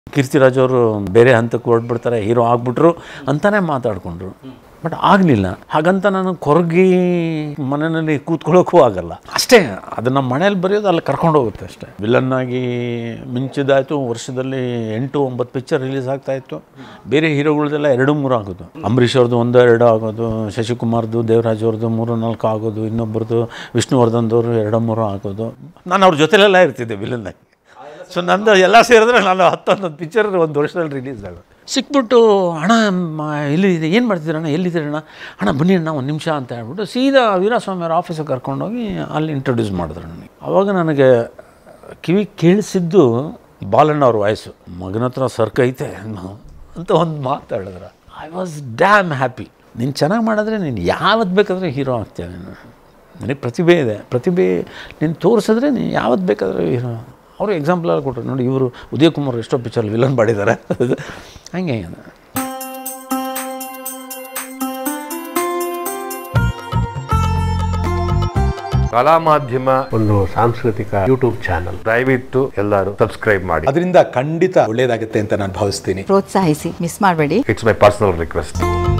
ಕೀರ್ತಿರಾಜ್ ಅವರು ಬೇರೆ ಹಂತಕ್ಕೆ ಹೊರಟ್ಬಿಡ್ತಾರೆ ಹೀರೋ ಆಗ್ಬಿಟ್ರು ಅಂತಾನೆ ಮಾತಾಡಿಕೊಂಡ್ರು ಬಟ್ ಆಗಲಿಲ್ಲ ಹಾಗಂತ ನಾನು ಕೊರಗಿ ಮನೆಯಲ್ಲಿ ಕೂತ್ಕೊಳ್ಳೋಕ್ಕೂ ಆಗಲ್ಲ ಅಷ್ಟೇ ಅದನ್ನ ಮನೇಲಿ ಬರೆಯೋದು ಅಲ್ಲಿ ಕರ್ಕೊಂಡು ಹೋಗುತ್ತೆ ಅಷ್ಟೇ ವಿಲನ್ ಆಗಿ ಮಿಂಚಿದಾಯಿತು ವರ್ಷದಲ್ಲಿ ಎಂಟು ಒಂಬತ್ತು ಪಿಕ್ಚರ್ ರಿಲೀಸ್ ಆಗ್ತಾ ಇತ್ತು ಬೇರೆ ಹೀರೋಗಳದೆಲ್ಲ ಎರಡು ಮೂರು ಆಗೋದು ಅಂಬರೀಷ್ ಅವ್ರದ್ದು ಒಂದು ಎರಡು ಆಗೋದು ಶಶಿಕುಮಾರ್ದು ದೇವರಾಜ್ ಅವ್ರದ್ದು ಮೂರು ನಾಲ್ಕು ಆಗೋದು ಇನ್ನೊಬ್ಬರದು ವಿಷ್ಣುವರ್ಧನ್ದವರು ಎರಡು ಮೂರು ಆಗೋದು ನಾನು ಅವ್ರ ಜೊತೆಲೆಲ್ಲ ಇರ್ತಿದ್ದೆ ವಿಲನ್ನಾಗಿ ಸೊ ನಂದು ಎಲ್ಲ ಸೇರಿದ್ರೆ ನಾನು ಹತ್ತೊಂದೊಂದು ಪಿಕ್ಚರ್ ಒಂದು ವರ್ಷದಲ್ಲಿ ರಿಲೀಸ್ ಆಗೋದು ಸಿಕ್ಬಿಟ್ಟು ಅಣ್ಣ ಮ- ಎಲ್ಲಿದೆ ಏನು ಮಾಡ್ತಿದ್ದೀರ ಅಣ್ಣ ಎಲ್ಲಿದ್ದೀರ ಅಣ್ಣ ಅಣ್ಣ ಬನ್ನಿ ಅಣ್ಣ ಒಂದು ನಿಮಿಷ ಅಂತ ಹೇಳ್ಬಿಟ್ಟು ಸೀದಾ ವೀರಸ್ವಾಮಿ ಅವ್ರ ಆಫೀಸಿಗೆ ಕರ್ಕೊಂಡೋಗಿ ಅಲ್ಲಿ ಇಂಟ್ರೊಡ್ಯೂಸ್ ಮಾಡಿದ್ರು ನನಗೆ ಅವಾಗ ನನಗೆ ಕಿವಿ ಕೇಳಿಸಿದ್ದು ಬಾಲಣ್ಣ ಅವ್ರ ವಾಯ್ಸು ಮಗನ ಹತ್ರ ಸರ್ಕ್ ಐತೆ ಅಂತ ಒಂದು ಮಾತು ಹೇಳಿದ್ರು ಐ ವಾಸ್ ಡ್ಯಾಮ್ ಹ್ಯಾಪಿ ನೀನು ಚೆನ್ನಾಗಿ ಮಾಡಿದ್ರೆ ನೀನು ಯಾವತ್ತು ಬೇಕಾದರೆ ಹೀರೋ ಆಗ್ತೀಯ ನೀನು ನನಗೆ ಪ್ರತಿಭೆ ಇದೆ ಪ್ರತಿಭೆ ನೀನು ತೋರಿಸಿದ್ರೆ ನೀನು ಯಾವತ್ತು ಬೇಕಾದರೆ ಹೀರೋ ಅವರು ಎಕ್ಸಾಂಪಲ್ ಎಲ್ಲ ಕೊಟ್ಟರು ನೋಡಿ ಇವರು ಉದಯ್ ಕುಮಾರ್ ಎಷ್ಟೋ ಪಿಕ್ಚರ್ ವಿಲನ್ ಮಾಡಿದ್ದಾರೆ ಹಂಗೆ ಕಲಾ ಮಾಧ್ಯಮ ಒಂದು ಸಾಂಸ್ಕೃತಿಕ ಯೂಟ್ಯೂಬ್ ಚಾನಲ್ ದಯವಿಟ್ಟು ಎಲ್ಲರೂ ಸಬ್ಸ್ಕ್ರೈಬ್ ಮಾಡಿ ಅದರಿಂದ ಖಂಡಿತ ಒಳ್ಳೆಯದಾಗುತ್ತೆ ಅಂತ ನಾನು ಭಾವಿಸ್ತೀನಿ ಪ್ರೋತ್ಸಾಹಿಸಿ ಮಿಸ್ ಮಾಡಬೇಡಿ ಇಟ್ಸ್ ಮೈ ಪರ್ಸನಲ್ ರಿಕ್ವೆಸ್ಟ್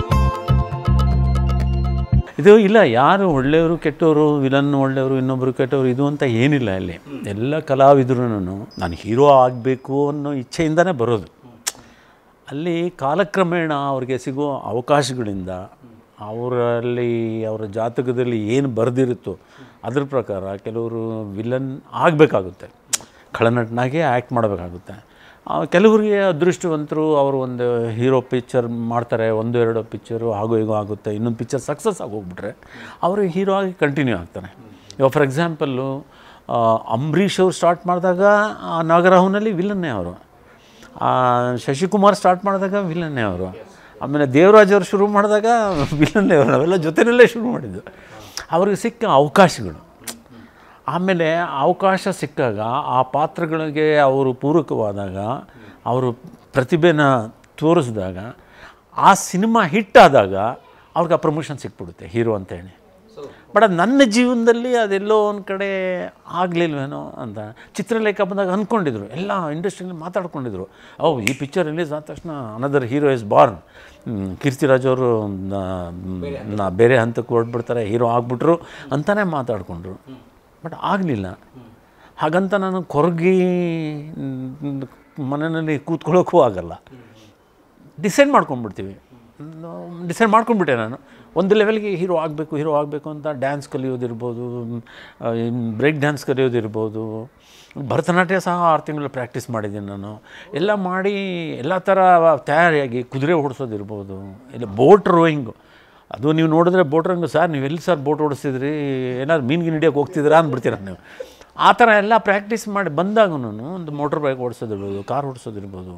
ಇದು ಇಲ್ಲ ಯಾರು ಒಳ್ಳೆಯವರು ಕೆಟ್ಟವರು ವಿಲನ್ ಒಳ್ಳೆಯವರು ಇನ್ನೊಬ್ಬರು ಕೆಟ್ಟವರು ಇದು ಅಂತ ಏನಿಲ್ಲ ಇಲ್ಲಿ ಎಲ್ಲ ಕಲಾವಿದರು ನಾನು ಹೀರೋ ಆಗಬೇಕು ಅನ್ನೋ ಇಚ್ಛೆಯಿಂದನೇ ಬರೋದು ಅಲ್ಲಿ ಕಾಲಕ್ರಮೇಣ ಅವ್ರಿಗೆ ಸಿಗೋ ಅವಕಾಶಗಳಿಂದ ಅವರಲ್ಲಿ ಅವರ ಜಾತಕದಲ್ಲಿ ಏನು ಬರೆದಿರುತ್ತೋ ಅದ್ರ ಪ್ರಕಾರ ಕೆಲವರು ವಿಲನ್ ಆಗಬೇಕಾಗುತ್ತೆ ಖಳನಟನಾಗೆ ಆ್ಯಕ್ಟ್ ಮಾಡಬೇಕಾಗುತ್ತೆ ಆ, ಕೆಲವರಿಗೆ ಅದೃಷ್ಟವಂತರು ಅವರು ಒಂದು ಹೀರೋ ಪಿಕ್ಚರ್ ಮಾಡ್ತಾರೆ ಒಂದು ಎರಡು ಪಿಕ್ಚರು ಆಗೋ ಹೀಗೋ ಆಗುತ್ತೆ ಇನ್ನೊಂದು ಪಿಕ್ಚರ್ ಸಕ್ಸಸ್ ಆಗೋಗ್ಬಿಟ್ರೆ ಅವರು ಹೀರೋ ಆಗಿ ಕಂಟಿನ್ಯೂ ಆಗ್ತಾನೆ ಇವಾಗ ಫಾರ್ ಎಕ್ಸಾಂಪಲ್ಲು ಅಂಬರೀಷ್ ಅವ್ರು ಸ್ಟಾರ್ಟ್ ಮಾಡಿದಾಗ ಆ ನಾಗರಾವ್ನಲ್ಲಿ ವಿಲನ್ನೇ ಅವರು ಆ, ಶಶಿಕುಮಾರ್ ಸ್ಟಾರ್ಟ್ ಮಾಡಿದಾಗ ವಿಲನ್ನೇ ಅವರು ಆಮೇಲೆ ದೇವರಾಜ್ ಅವರು ಶುರು ಮಾಡಿದಾಗ ವಿಲನ್ನೇ ಅವರು ನಾವೆಲ್ಲ ಜೊತೆಯಲ್ಲೇ ಶುರು ಮಾಡಿದ್ದು ಅವ್ರಿಗೆ ಸಿಕ್ಕ ಅವಕಾಶಗಳು ಆಮೇಲೆ ಅವಕಾಶ ಸಿಕ್ಕಾಗ ಆ ಪಾತ್ರಗಳಿಗೆ ಅವರು ಪೂರಕವಾದಾಗ ಅವರು ಪ್ರತಿಭೆನ ತೋರಿಸಿದಾಗ ಆ ಸಿನಿಮಾ ಹಿಟ್ಟಾದಾಗ ಅವ್ರಿಗೆ ಆ ಪ್ರಮೋಷನ್ ಸಿಕ್ಬಿಡುತ್ತೆ ಹೀರೋ ಅಂತೇಳಿ ಬಟ್ ಅದು ನನ್ನ ಜೀವನದಲ್ಲಿ ಅದೆಲ್ಲೋ ಒಂದು ಕಡೆ ಆಗಲಿಲ್ವೇನೋ ಅಂತ ಚಿತ್ರಲೇಖ ಬಂದಾಗ ಅಂದ್ಕೊಂಡಿದ್ರು ಎಲ್ಲ ಇಂಡಸ್ಟ್ರಿಯಲ್ಲಿ ಮಾತಾಡ್ಕೊಂಡಿದ್ರು ಓ ಈ ಪಿಕ್ಚರ್ ರಿಲೀಸ್ ಆದ ತಕ್ಷಣ another hero is born Keerthiraj ಅವರು ನಾ ಬೇರೆ ಹಂತಕ್ಕೆ ಹೊರಟ್ಬಿಡ್ತಾರೆ ಹೀರೋ ಆಗ್ಬಿಟ್ರು ಅಂತಾನೆ ಮಾತಾಡಿಕೊಂಡ್ರು ಬಟ್ ಆಗಲಿಲ್ಲ ಹಾಗಂತ ನಾನು ಕೊರಗಿ ಮನೆಯಲ್ಲಿ ಕೂತ್ಕೊಳ್ಳೋಕ್ಕೂ ಆಗಲ್ಲ ಡಿಸೈಡ್ ಮಾಡ್ಕೊಂಡ್ಬಿಡ್ತೀವಿ ಡಿಸೈಡ್ ಮಾಡ್ಕೊಂಡ್ಬಿಟ್ಟೆ ನಾನು ಒಂದು ಲೆವೆಲ್ಗೆ ಹೀರೋ ಆಗಬೇಕು ಹೀರೋ ಆಗಬೇಕು ಅಂತ ಡ್ಯಾನ್ಸ್ ಕಲಿಯೋದಿರ್ಬೋದು ಬ್ರೇಕ್ ಡ್ಯಾನ್ಸ್ ಕಲಿಯೋದಿರ್ಬೋದು ಭರತನಾಟ್ಯ ಸಹ ಆರು ತಿಂಗಳು ಪ್ರಾಕ್ಟೀಸ್ ಮಾಡಿದ್ದೀನಿ ನಾನು ಎಲ್ಲ ಮಾಡಿ ಎಲ್ಲ ಥರ ತಯಾರಿಯಾಗಿ ಕುದುರೆ ಓಡಿಸೋದಿರ್ಬೋದು ಇಲ್ಲ ಬೋಟ್ ರೋಯಿಂಗು ಅದು ನೀವು ನೋಡಿದ್ರೆ ಬೋಟ್ ರೋಯಿಂಗು ಸರ್ ನೀವು ಎಲ್ಲಿ ಸರ್ ಬೋಟ್ ಓಡಿಸ್ತಿದ್ರಿ ಏನಾದ್ರು ಮೀನ್ಗಿನ್ ಹಿಡಿಯೋಕೆ ಹೋಗ್ತಿದ್ದೀರಾ ಅಂದ್ಬಿಡ್ತೀರ ನೀವು ಆ ಥರ ಎಲ್ಲ ಪ್ರಾಕ್ಟೀಸ್ ಮಾಡಿ ಬಂದಾಗ ಒಂದು ಮೋಟ್ರ್ ಬೈಕ್ ಓಡಿಸೋದಿರ್ಬೋದು ಕಾರ್ ಓಡಿಸೋದಿರ್ಬೋದು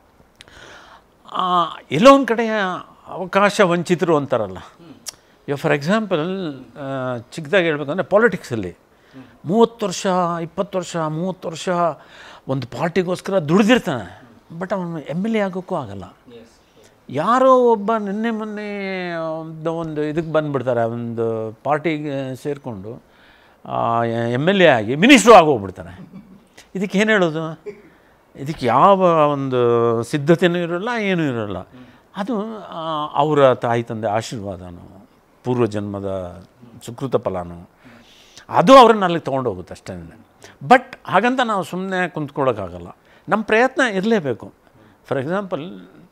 ಆ, ಎಲ್ಲೋ ಒಂದು ಕಡೆ ಅವಕಾಶ ವಂಚಿತರು ಅಂತಾರಲ್ಲ ಇವಾಗ ಫಾರ್ ಎಕ್ಸಾಂಪಲ್ ಚಿಕ್ಕದಾಗಿ ಹೇಳ್ಬೇಕಂದ್ರೆ ಪಾಲಿಟಿಕ್ಸಲ್ಲಿ ಮೂವತ್ತು ವರ್ಷ ಇಪ್ಪತ್ತು ವರ್ಷ ಮೂವತ್ತು ವರ್ಷ ಒಂದು ಪಾರ್ಟಿಗೋಸ್ಕರ ದುಡಿದಿರ್ತಾನೆ ಬಟ್ ಅವನು ಎಮ್ ಎಲ್ ಎ ಆಗೋಕ್ಕೂ ಆಗಲ್ಲ ಯಾರೋ ಒಬ್ಬ ನಿನ್ನೆ ಮೊನ್ನೆ ಒಂದು ಒಂದು ಇದಕ್ಕೆ ಬಂದುಬಿಡ್ತಾರೆ ಒಂದು ಪಾರ್ಟಿಗೆ ಸೇರಿಕೊಂಡು ಎಮ್ ಎಲ್ ಎ ಆಗಿ ಮಿನಿಸ್ಟ್ರು ಆಗೋಗ್ಬಿಡ್ತಾನೆ ಇದಕ್ಕೆ ಏನು ಹೇಳೋದು ಇದಕ್ಕೆ ಯಾವ ಒಂದು ಸಿದ್ಧತೆಯೂ ಇರೋಲ್ಲ ಏನೂ ಇರೋಲ್ಲ ಅದು ಆ, ಅವರ ತಾಯಿ ತಂದೆ ಆಶೀರ್ವಾದನೋ ಪೂರ್ವಜನ್ಮದ ಸುಕೃತ ಫಲನೋ ಅದು ಅವ್ರನ್ನ ಅಲ್ಲಿಗೆ ತೊಗೊಂಡೋಗುತ್ತೆ ಅಷ್ಟೇ ಬಟ್ ಹಾಗಂತ ನಾವು ಸುಮ್ಮನೆ ಕುಂತ್ಕೊಳ್ಳೋಕ್ಕಾಗಲ್ಲ ನಮ್ಮ ಪ್ರಯತ್ನ ಇರಲೇಬೇಕು ಫಾರ್ ಎಕ್ಸಾಂಪಲ್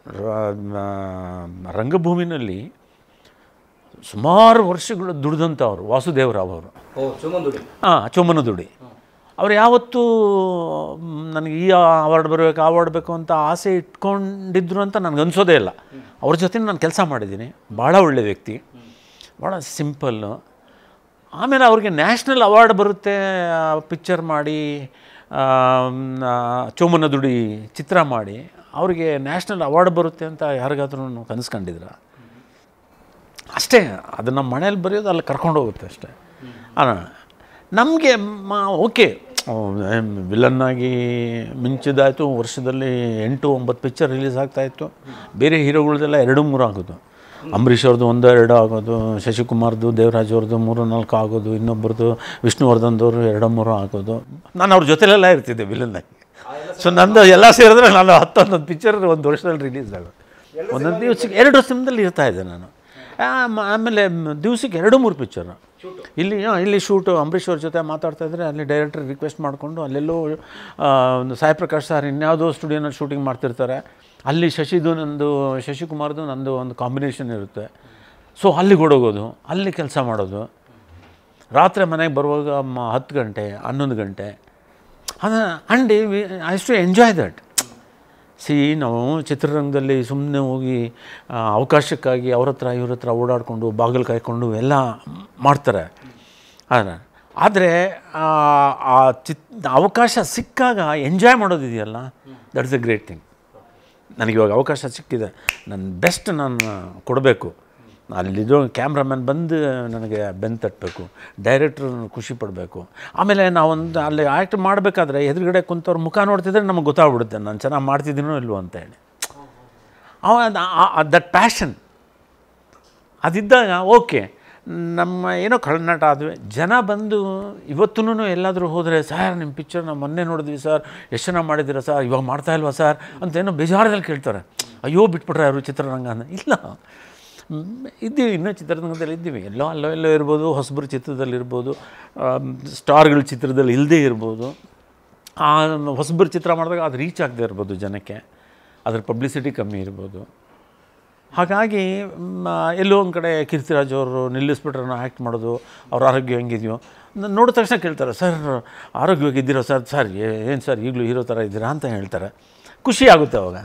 ರಂಗಭೂಮಿನಲ್ಲಿ ಸುಮಾರು ವರ್ಷಗಳು ದುಡಿದಂಥವ್ರು ವಾಸುದೇವರಾವ್ ಅವರು ಹಾಂ ಚೊಮ್ಮನದುಡಿ ಅವ್ರು ಯಾವತ್ತೂ ಮ್, ನನಗೆ ಈ ಅವಾರ್ಡ್ ಬರಬೇಕು ಅವಾರ್ಡ್ ಬೇಕು ಅಂತ ಆಸೆ ಇಟ್ಕೊಂಡಿದ್ರು ಅಂತ ನನಗೆ ಅನಿಸೋದೇ ಇಲ್ಲ ಅವ್ರ ಜೊತೆ ನಾನು ಕೆಲಸ ಮಾಡಿದ್ದೀನಿ ಭಾಳ ಒಳ್ಳೆ ವ್ಯಕ್ತಿ ಭಾಳ ಸಿಂಪಲ್ಲು ಆಮೇಲೆ ಅವ್ರಿಗೆ ನ್ಯಾಷನಲ್ ಅವಾರ್ಡ್ ಬರುತ್ತೆ ಪಿಕ್ಚರ್ ಮಾಡಿ ಚೋಮನ ದುಡಿ ಚಿತ್ರ ಮಾಡಿ ಅವ್ರಿಗೆ ನ್ಯಾಷನಲ್ ಅವಾರ್ಡ್ ಬರುತ್ತೆ ಅಂತ ಯಾರಿಗಾದ್ರೂ ಕನಸ್ಕೊಂಡಿದ್ರ ಅಷ್ಟೇ ಅದು ನಮ್ಮ ಮನೇಲಿ ಬರೆಯೋದು ಅಲ್ಲಿ ಕರ್ಕೊಂಡು ಹೋಗುತ್ತೆ ಅಷ್ಟೇ ನಮಗೆ ಮಾ ಓಕೆ ವಿಲನ್ ಆಗಿ ಮಿಂಚಿದಾಯಿತು ವರ್ಷದಲ್ಲಿ ಎಂಟು ಒಂಬತ್ತು ಪಿಕ್ಚರ್ ರಿಲೀಸ್ ಆಗ್ತಾಯಿತ್ತು ಬೇರೆ ಹೀರೋಗಳದೆಲ್ಲ ಎರಡು ಮೂರು ಆಗೋದು ಅಂಬರೀಷ್ ಅವ್ರದ್ದು ಒಂದು ಎರಡು ಆಗೋದು ಶಶಿಕುಮಾರ್ದು ದೇವರಾಜ್ ಅವ್ರದ್ದು ಮೂರು ನಾಲ್ಕು ಆಗೋದು ಇನ್ನೊಬ್ಬರದು ವಿಷ್ಣುವರ್ಧನ್ದವರು ಎರಡು ಮೂರು ಆಗೋದು ನಾನು ಅವ್ರ ಜೊತೆಲೆಲ್ಲ ಇರ್ತಿದ್ದೆ ವಿಲನ್ನಾಗಿ ಸೊ ನಂದು ಎಲ್ಲ ಸೇರಿದ್ರೆ ನಾನು ಹತ್ತೊಂದೊಂದು ಪಿಕ್ಚರ್ ಒಂದು ವರ್ಷದಲ್ಲಿ ರಿಲೀಸ್ ಆಗೋದು ಒಂದೊಂದು ದಿವಸಕ್ಕೆ ಎರಡು ಸಿನಿಮಾದಲ್ಲಿ ಇರ್ತಾ ಇದ್ದೆ ನಾನು ಆಮ- ಆಮೇಲೆ ಮ್- ದಿವಸಕ್ಕೆ ಎರಡು ಮೂರು ಪಿಕ್ಚರು ಇಲ್ಲಿ ಆ, ಇಲ್ಲಿ ಶೂಟು ಅಂಬರೀಷ್ ಅವ್ರ ಜೊತೆ ಮಾತಾಡ್ತಾ ಇದ್ರೆ ಅಲ್ಲಿ ಡೈರೆಕ್ಟರ್ ರಿಕ್ವೆಸ್ಟ್ ಮಾಡಿಕೊಂಡು ಅಲ್ಲೆಲ್ಲೋ ಆ, ಒಂದು ಸಾಯಿ ಪ್ರಕಾಶ್ ಸರ್ ಇನ್ಯಾವುದೋ ಸ್ಟುಡಿಯೋನಲ್ಲಿ ಶೂಟಿಂಗ್ ಮಾಡ್ತಿರ್ತಾರೆ ಅಲ್ಲಿ ಶಶಿದು ನಂದು ಶಶಿಕುಮಾರ್ದು ನಂದು ಒಂದು ಕಾಂಬಿನೇಷನ್ ಇರುತ್ತೆ ಸೊ ಅಲ್ಲಿಗೆ ಓಡೋಗೋದು ಅಲ್ಲಿ ಕೆಲಸ ಮಾಡೋದು ರಾತ್ರಿ ಮನೆಗೆ ಬರುವಾಗ ಮ- ಹತ್ತು ಗಂಟೆ ಹನ್ನೊಂದು ಗಂಟೆ ಅದ and I to enjoy that see ನಾವು ಚಿತ್ರರಂಗದಲ್ಲಿ ಸುಮ್ಮನೆ ಹೋಗಿ ಆ, ಅವಕಾಶಕ್ಕಾಗಿ ಅವ್ರ ಹತ್ರ ಇವ್ರ ಹತ್ರ ಓಡಾಡಿಕೊಂಡು ಬಾಗಿಲು ಕಾಯ್ಕೊಂಡು ಎಲ್ಲ ಮಾಡ್ತಾರೆ ಆದರೆ ಆದರೆ ಆ ಚಿತ್ ಅವಕಾಶ ಸಿಕ್ಕಾಗ ಎಂಜಾಯ್ ಮಾಡೋದಿದೆಯಲ್ಲ that is a great thing ನನಗೆ ಇವಾಗ ಅವಕಾಶ ಸಿಕ್ಕಿದೆ ನನ್ನ ಬೆಸ್ಟ್ ನಾನು ಕೊಡಬೇಕು ಅಲ್ಲಿರೋ ಕ್ಯಾಮ್ರಾಮನ್ ಬಂದು ನನಗೆ ಬೆನ್ನು ತಟ್ಟಬೇಕು ಡೈರೆಕ್ಟ್ರ್ ಖುಷಿ ಪಡಬೇಕು ಆಮೇಲೆ ನಾವೊಂದು ಅಲ್ಲಿ ಆ್ಯಕ್ಟ್ ಮಾಡಬೇಕಾದ್ರೆ ಎದುರುಗಡೆ ಕುಂತವ್ರ ಮುಖ ನೋಡ್ತಿದ್ರೆ ನಮಗೆ ಗೊತ್ತಾಗ್ಬಿಡುತ್ತೆ ನಾನು ಚೆನ್ನಾಗಿ ಮಾಡ್ತಿದ್ದೀನೋ ಇಲ್ವೋ ಅಂತ ಹೇಳಿ ಅವ ದಟ್ ಪ್ಯಾಷನ್ ಅದಿದ್ದಾಗ ಓಕೆ ನಮ್ಮ ಏನೋ ಕಳ್ನಾಟ ಆದ್ವಿ ಜನ ಬಂದು ಇವತ್ತೂ ಎಲ್ಲಾದರೂ ಹೋದರೆ ಸರ್ ನಿಮ್ಮ ಪಿಕ್ಚರ್ ನಾವು ಮೊನ್ನೆ ನೋಡಿದ್ವಿ ಸರ್ ಎಷ್ಟು ಚೆನ್ನಾಗಿ ಮಾಡಿದ್ದೀರಾ ಸರ್ ಇವಾಗ ಮಾಡ್ತಾ ಇಲ್ವಾ ಸರ್ ಅಂತ ಏನೋ ಬೇಜಾರದಲ್ಲಿ ಕೇಳ್ತಾರೆ ಅಯ್ಯೋ ಬಿಟ್ಬಿಟ್ರೆ ಅವರು ಚಿತ್ರರಂಗ ಅಂತ ಇಲ್ಲ ಮ್, ಇದ್ದೀವಿ ಇನ್ನೂ ಚಿತ್ರರಂಗದಲ್ಲಿ ಇದ್ದೀವಿ ಎಲ್ಲೋ ಅಲ್ಲೋ ಎಲ್ಲೋ ಇರ್ಬೋದು ಹೊಸಬ್ರ ಚಿತ್ರದಲ್ಲಿ ಇರ್ಬೋದು ಸ್ಟಾರ್ಗಳ ಚಿತ್ರದಲ್ಲಿ ಇಲ್ಲದೇ ಇರ್ಬೋದು ಆ ಹೊಸಬ್ರ ಚಿತ್ರ ಮಾಡಿದಾಗ ಅದು ರೀಚ್ ಆಗದೆ ಇರ್ಬೋದು ಜನಕ್ಕೆ ಅದ್ರ ಪಬ್ಲಿಸಿಟಿ ಕಮ್ಮಿ ಇರ್ಬೋದು ಹಾಗಾಗಿ ಮ, ಎಲ್ಲೋ ಒಂದು ಕಡೆ ಕೀರ್ತಿರಾಜ್ ಅವರು ನಿಲ್ಲಿಸ್ಬಿಟ್ರೆ ನಾವು ಆ್ಯಕ್ಟ್ ಮಾಡೋದು ಅವ್ರ ಆರೋಗ್ಯ ಹೆಂಗಿದೆಯೋ ನ- ನೋಡಿದ ತಕ್ಷಣ ಕೇಳ್ತಾರೆ ಸರ್ ಆರೋಗ್ಯವಾಗಿದ್ದೀರಾ ಸರ್ ಸರ್ ಏನು ಸರ್ ಈಗಲೂ ಹೀರೋ ಥರ ಇದ್ದೀರಾ ಅಂತ ಹೇಳ್ತಾರೆ ಖುಷಿ ಆಗುತ್ತೆ ಅವಾಗ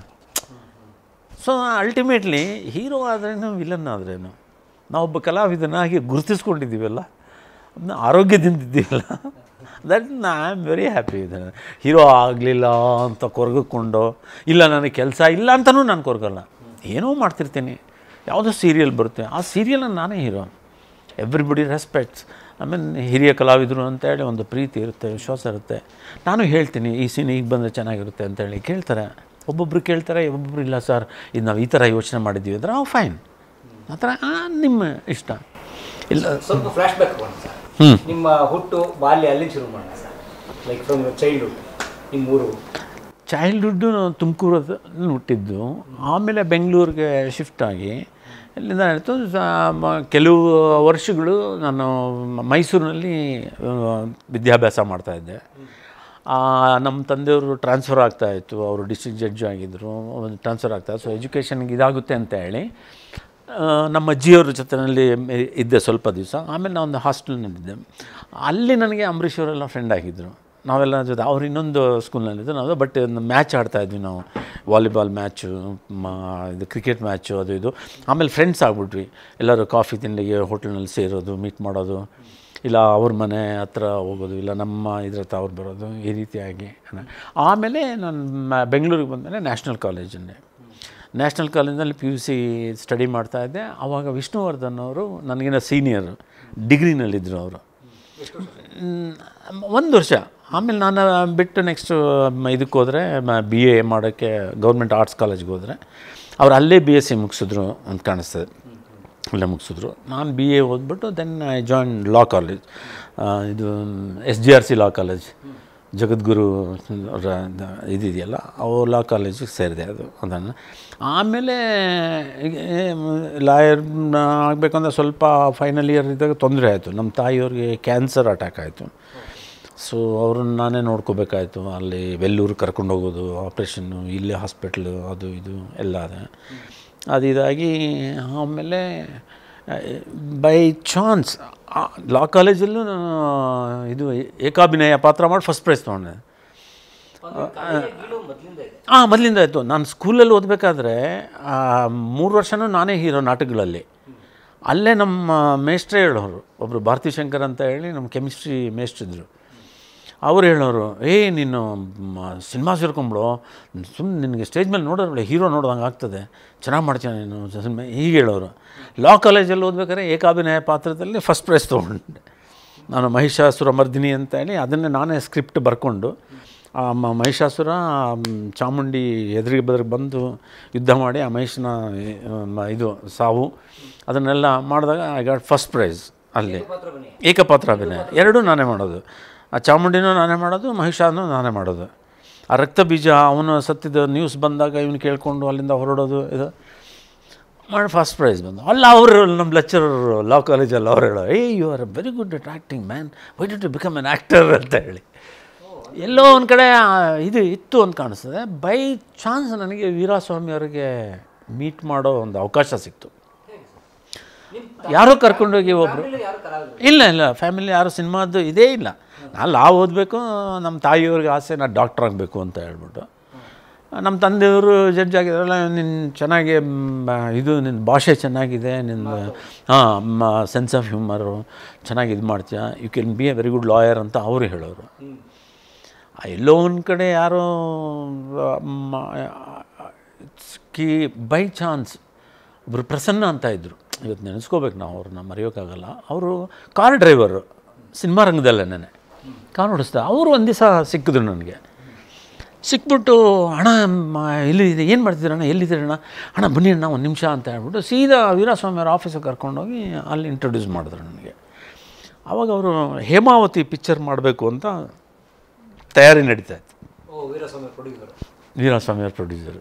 ಸೊ ಅಲ್ಟಿಮೇಟ್ಲಿ ಹೀರೋ ಆದ್ರೇನು ವಿಲನ್ ಆದ್ರೇನು ನಾವೊಬ್ಬ ಕಲಾವಿದನಾಗಿ ಗುರುತಿಸ್ಕೊಂಡಿದ್ದೀವಲ್ಲ ಅದನ್ನ ಆರೋಗ್ಯದಿಂದ ಇದ್ದೀವಲ್ಲ ದಟ್ ನಾ ಐ ಆಮ್ ವೆರಿ ಹ್ಯಾಪಿ ಇದೆ ಹೀರೋ ಆಗಲಿಲ್ಲ ಅಂತ ಕೊರಗಿಕೊಂಡು ಇಲ್ಲ ನನಗೆ ಕೆಲಸ ಇಲ್ಲ ಅಂತಲೂ ನಾನು ಕೊರಗಲ್ಲ ಏನೋ ಮಾಡ್ತಿರ್ತೀನಿ ಯಾವುದೋ ಸೀರಿಯಲ್ ಬರುತ್ತೆ ಆ ಸೀರಿಯಲನ್ನು ನಾನೇ hero everybody respects I mean ಹಿರಿಯ ಕಲಾವಿದರು ಅಂತೇಳಿ ಒಂದು ಪ್ರೀತಿ ಇರುತ್ತೆ ವಿಶ್ವಾಸ ಇರುತ್ತೆ ನಾನು ಹೇಳ್ತೀನಿ ಈ ಸೀನ್ ಈಗ ಬಂದರೆ ಚೆನ್ನಾಗಿರುತ್ತೆ ಅಂತೇಳಿ ಕೇಳ್ತಾರೆ ಒಬ್ಬೊಬ್ರು ಕೇಳ್ತಾರೆ ಒಬ್ಬೊಬ್ರು ಇಲ್ಲ ಸರ್ ಇದು ನಾವು ಈ ಥರ ಯೋಚನೆ ಮಾಡಿದ್ದೀವಿ ಅಂದರೆ ನಾವು ಫೈನ್ ಆ ಥರ ಆ, ನಿಮ್ಮ ಇಷ್ಟ ಇಲ್ಲ ಸ್ವಲ್ಪ ಫ್ಲಾಶ್ ಬ್ಯಾಕ್ ಮಾಡೋಣ ಸರ್ ಹ್ಮ್. ನಿಮ್ಮ ಹುಟ್ಟು ಬಾಲ್ಯ ಅಲ್ಲಿಂದ ಶುರು ಮಾಡೋಣ ಸರ್ ಲೈಕ್ ಫ್ರಮ್ ಚೈಲ್ಡ್ಹುಡ್ ನಿಮ್ಮ ಊರು ಚೈಲ್ಡ್ಹುಡ್ಡು ನಾನು ತುಮಕೂರಲ್ಲಿ ಹುಟ್ಟಿದ್ದು ಆಮೇಲೆ ಬೆಂಗಳೂರಿಗೆ ಶಿಫ್ಟ್ ಆಗಿ ಇಲ್ಲಿಂದ ಆಯಿತು ಕೆಲವು ವರ್ಷಗಳು ನಾನು ಮ- ಮೈಸೂರಿನಲ್ಲಿ ಆ, ವಿದ್ಯಾಭ್ಯಾಸ ಮಾಡ್ತಾಯಿದ್ದೆ ನಮ್ಮ ತಂದೆಯವರು ಟ್ರಾನ್ಸ್ಫರ್ ಆಗ್ತಾಯಿತ್ತು ಅವರು ಡಿಸ್ಟ್ರಿಕ್ಟ್ ಜಡ್ಜ್ ಆಗಿದ್ದರು ಟ್ರಾನ್ಸ್ಫರ್ ಆಗ್ತಾ ಸೊ ಎಜುಕೇಷನ್ಗೆ ಇದಾಗುತ್ತೆ ಅಂತ ಹೇಳಿ ಆ, ನಮ್ಮ ಅಜ್ಜಿಯವ್ರ ಜೊತೆಯಲ್ಲಿ ಇದ್ದೆ ಸ್ವಲ್ಪ ದಿವಸ ಆಮೇಲೆ ನಾನು ಒಂದು ಹಾಸ್ಟೆಲ್ನಲ್ಲಿದ್ದೆ ಅಲ್ಲಿ ನನಗೆ ಅಂಬರೀಷ್ ಅವರೆಲ್ಲ ಫ್ರೆಂಡ್ ಆಗಿದ್ದರು ನಾವೆಲ್ಲ ಜೊತೆ ಅವ್ರು ಇನ್ನೊಂದು ಸ್ಕೂಲ್ನಲ್ಲಿದ್ದು ನಾವು ಬಟ್ ಒಂದು ಮ್ಯಾಚ್ ಆಡ್ತಾಯಿದ್ವಿ ನಾವು ವಾಲಿಬಾಲ್ ಮ್ಯಾಚು ಮಾ ಇದು ಕ್ರಿಕೆಟ್ ಮ್ಯಾಚು ಅದು ಇದು ಆಮೇಲೆ ಫ್ರೆಂಡ್ಸ್ ಆಗ್ಬಿಟ್ವಿ ಎಲ್ಲರೂ ಕಾಫಿ ತಿಂಡಿಗೆ ಹೋಟೆಲ್ನಲ್ಲಿ ಸೇರೋದು ಮೀಟ್ ಮಾಡೋದು ಇಲ್ಲ ಅವ್ರ ಮನೆ ಹತ್ರ ಹೋಗೋದು ಇಲ್ಲ ನಮ್ಮ ಇದ್ರ ಹತ್ರ ಅವ್ರು ಬರೋದು ಈ ರೀತಿಯಾಗಿ ಆಮೇಲೆ ನಾನು ಮ- ಬೆಂಗಳೂರಿಗೆ ಬಂದಮೇಲೆ ನ್ಯಾಷನಲ್ ಕಾಲೇಜನ್ನೇ ನ್ಯಾಷನಲ್ ಕಾಲೇಜಿನಲ್ಲಿ ಪಿ ಯು ಸಿ ಸ್ಟಡಿ ಮಾಡ್ತಾಯಿದ್ದೆ ಆವಾಗ ವಿಷ್ಣುವರ್ಧನ್ ಅವರು ನನಗಿನ್ನ ಸೀನಿಯರು ಡಿಗ್ರಿನಲ್ಲಿದ್ದರು ಅವರು ಒಂದು ವರ್ಷ ಆಮೇಲೆ ನಾನು ಬಿಟ್ಟು ನೆಕ್ಸ್ಟ್ ಇದಕ್ಕೆ ಹೋದರೆ ಬಿ ಎ ಮಾಡೋಕ್ಕೆ ಗೌರ್ಮೆಂಟ್ ಆರ್ಟ್ಸ್ ಕಾಲೇಜ್ಗೆ ಹೋದರೆ ಅವ್ರು ಅಲ್ಲೇ ಬಿ ಎಸ್ ಸಿ ಮುಗಿಸಿದ್ರು ಅಂತ ಕಾಣಿಸ್ತದೆ ಅಲ್ಲೇ ಮುಗಿಸಿದ್ರು ನಾನು ಬಿ ಎ ಓದ್ಬಿಟ್ಟು then I join law college ಇದು S G R C law college ಜಗದ್ಗುರು ಅವರ ಇದಿದೆಯಲ್ಲ ಅವ್ರ ಲಾ ಕಾಲೇಜಿಗೆ ಸೇರಿದೆ ಅದು ಅದನ್ನು ಆಮೇಲೆ ಲಾಯರ್ ಆಗಬೇಕಂದ್ರೆ ಸ್ವಲ್ಪ ಫೈನಲ್ ಇಯರ್ ಇದ್ದಾಗ ತೊಂದರೆ ಆಯಿತು ನಮ್ಮ ತಾಯಿಯವ್ರಿಗೆ ಕ್ಯಾನ್ಸರ್ ಅಟ್ಯಾಕ್ ಆಯಿತು ಸೊ ಅವ್ರನ್ನ ನಾನೇ ನೋಡ್ಕೋಬೇಕಾಯ್ತು ಅಲ್ಲಿ ವೆಲ್ಲೂರು ಕರ್ಕೊಂಡು ಹೋಗೋದು ಆಪ್ರೇಷನ್ನು ಇಲ್ಲೇ ಹಾಸ್ಪಿಟ್ಲು ಅದು ಇದು ಎಲ್ಲ ಅದೇ ಅದು ಇದಾಗಿ ಆಮೇಲೆ ಬೈ ಚಾನ್ಸ್ ಲಾ ಕಾಲೇಜಲ್ಲೂ ನಾನು ಇದು ಏಕಾಭಿನಯ ಪಾತ್ರ ಮಾಡಿ ಫಸ್ಟ್ ಪ್ರೈಸ್ ತೊಗೊಂಡೆ ಮೊದಲಿಂದ ಇದೆ ಹಾಂ ಮೊದಲಿಂದ ಆಯಿತು ನಾನು ಸ್ಕೂಲಲ್ಲಿ ಓದಬೇಕಾದ್ರೆ ಮೂರು ವರ್ಷನೂ ನಾನೇ ಹೀರೋ ನಾಟಕಗಳಲ್ಲಿ ಅಲ್ಲೇ ನಮ್ಮ ಮೇಷ್ಟ್ರೇ ಹೇಳೋರು ಒಬ್ಬರು ಭಾರತಿ ಶಂಕರ್ ಅಂತ ಹೇಳಿ ನಮ್ಮ ಕೆಮಿಸ್ಟ್ರಿ ಮೇಷ್ಟ್ರಿದ್ರು ಅವ್ರು ಹೇಳೋರು ಏ ನೀನು ಸಿನಿಮಾ ಸೇರ್ಕೊಂಬಿಡು ಸುಮ್ಮನೆ ನಿನಗೆ ಸ್ಟೇಜ್ ಮೇಲೆ ನೋಡೋರು ಹೀರೋ ನೋಡ್ದಂಗೆ ಆಗ್ತದೆ ಚೆನ್ನಾಗಿ ಮಾಡ್ತೀಯ ನೀನು ಸಿನಿಮಾ ಹೀಗೆ ಹೇಳೋರು ಲಾ ಕಾಲೇಜಲ್ಲಿ ಓದ್ಬೇಕಾದ್ರೆ ಏಕಾಭಿನಯ ಪಾತ್ರದಲ್ಲಿ ಫಸ್ಟ್ ಪ್ರೈಸ್ ತೊಗೊಂಡೆ ನಾನು ಮಹಿಷಾಸುರ ಮರ್ದಿನಿ ಅಂತ ಹೇಳಿ ಅದನ್ನೇ ನಾನೇ ಸ್ಕ್ರಿಪ್ಟ್ ಬರ್ಕೊಂಡು ಆ ಮ- ಮಹಿಷಾಸುರ ಮ್, ಚಾಮುಂಡಿ ಎದುರಿಗೆ ಬದ್ರಿಗೆ ಬಂದು ಯುದ್ಧ ಮಾಡಿ ಆ ಮಹಿಷನ ಮ- ಇದು ಸಾವು ಅದನ್ನೆಲ್ಲ ಮಾಡಿದಾಗ ಐ ಗಾಟ್ ಫಸ್ಟ್ ಪ್ರೈಸ್ ಅಲ್ಲಿ ಏಕಪಾತ್ರ ಅಭಿನಯ ಎರಡೂ ನಾನೇ ಮಾಡೋದು ಆ ಚಾಮುಂಡಿನೂ ನಾನೇ ಮಾಡೋದು ಮಹಿಷಾನು ನಾನೇ ಮಾಡೋದು ಆ ರಕ್ತ ಬೀಜ ಅವನು ಸತ್ತಿದ ನ್ಯೂಸ್ ಬಂದಾಗ ಇವನು ಕೇಳಿಕೊಂಡು ಅಲ್ಲಿಂದ ಹೊರಡೋದು ಇದು ಮಾಡಿ ಫಸ್ಟ್ ಪ್ರೈಸ್ ಬಂದು ಅಲ್ಲ ಅವರು ನಮ್ಮ ಲೆಕ್ಚರರು ಲಾ ಕಾಲೇಜಲ್ಲಿ ಅವ್ರು ಹೇಳೋ hey you are very good at acting man why do to become an actor ಅಂತ ಹೇಳಿ ಎಲ್ಲೋ ಒಂದು ಕಡೆ ಆ, ಇದು ಇತ್ತು ಅಂತ ಕಾಣಿಸ್ತದೆ ಬೈ ಚಾನ್ಸ್ ನನಗೆ ವೀರಸ್ವಾಮಿ ಅವರಿಗೆ ಮೀಟ್ ಮಾಡೋ ಒಂದು ಅವಕಾಶ ಸಿಕ್ತು ಯಾರೋ ಕರ್ಕೊಂಡೋಗಿ ಒಬ್ಬರು ಯಾರು ಕಲಾವಿದರು ಇಲ್ಲ ಇಲ್ಲ ಫ್ಯಾಮಿಲಿ ಯಾರು ಸಿನಿಮಾದ್ದು ಇದೇ ಇಲ್ಲ ನಾನು ಲಾ ಓದಬೇಕು ನಮ್ಮ ತಾಯಿಯವ್ರಿಗೆ ಆಸೆ ನಾನು ಡಾಕ್ಟ್ರ್ ಆಗಬೇಕು ಅಂತ ಹೇಳ್ಬಿಟ್ಟು ನಮ್ಮ ತಂದೆಯವರು ಜಡ್ಜ್ ಆಗಿದ್ರಲ್ಲ ನಿನ್ನ ಚೆನ್ನಾಗಿ ಮ್, ಇದು ನಿನ್ನ ಭಾಷೆ ಚೆನ್ನಾಗಿದೆ ನಿನ್ನ ಹಾಂ ಸೆನ್ಸ್ ಆಫ್ ಹ್ಯೂಮರು ಚೆನ್ನಾಗಿ ಇದು ಮಾಡ್ತೀಯ you can be a very good lawyer ಅಂತ ಅವರು ಹೇಳೋರು ಆ, ಎಲ್ಲೋ ಒಂದು ಕಡೆ ಯಾರೋ ಕಿ ಬೈ ಚಾನ್ಸ್ ಒಬ್ಬರು ಪ್ರಸನ್ನ ಅಂತ ಇದ್ದರು ಇವತ್ತು ನೆನೆಸ್ಕೋಬೇಕು ನಾವು ಅವ್ರನ್ನ ಮರೆಯೋಕ್ಕಾಗಲ್ಲ ಅವರು ಕಾರ್ ಡ್ರೈವರು ಸಿನಿಮಾ ರಂಗದಲ್ಲೇ ನೆನೆ ಕಾರ್ ಓಡಿಸ್ತಾ ಅವರು ಒಂದು ದಿವಸ ಸಿಕ್ಕಿದ್ರು ನನಗೆ ಸಿಕ್ಬಿಟ್ಟು ಅಣ್ಣ ಮ- ಎಲ್ಲಿದೆ ಏನು ಮಾಡ್ತಿದ್ದೀರಣ್ಣ ಎಲ್ಲಿದ್ದೀರಣ್ಣ ಅಣ್ಣ ಬನ್ನಿ ಅಣ್ಣ ಒಂದು ನಿಮಿಷ ಅಂತ ಹೇಳ್ಬಿಟ್ಟು ಸೀದಾ ವೀರಸ್ವಾಮಿ ಅವ್ರ ಆಫೀಸಿಗೆ ಕರ್ಕೊಂಡೋಗಿ ಅಲ್ಲಿ ಇಂಟ್ರೊಡ್ಯೂಸ್ ಮಾಡಿದ್ರು ನನಗೆ ಆವಾಗ ಅವರು ಹೇಮಾವತಿ ಪಿಕ್ಚರ್ ಮಾಡಬೇಕು ಅಂತ ತಯಾರಿ ನಡೀತಾ ಇತ್ತು ಓ ವೀರಸ್ವಾಮಿ ಪ್ರೊಡ್ಯೂಸರ್ ವೀರಸ್ವಾಮಿ ಅವ್ರ ಪ್ರೊಡ್ಯೂಸರು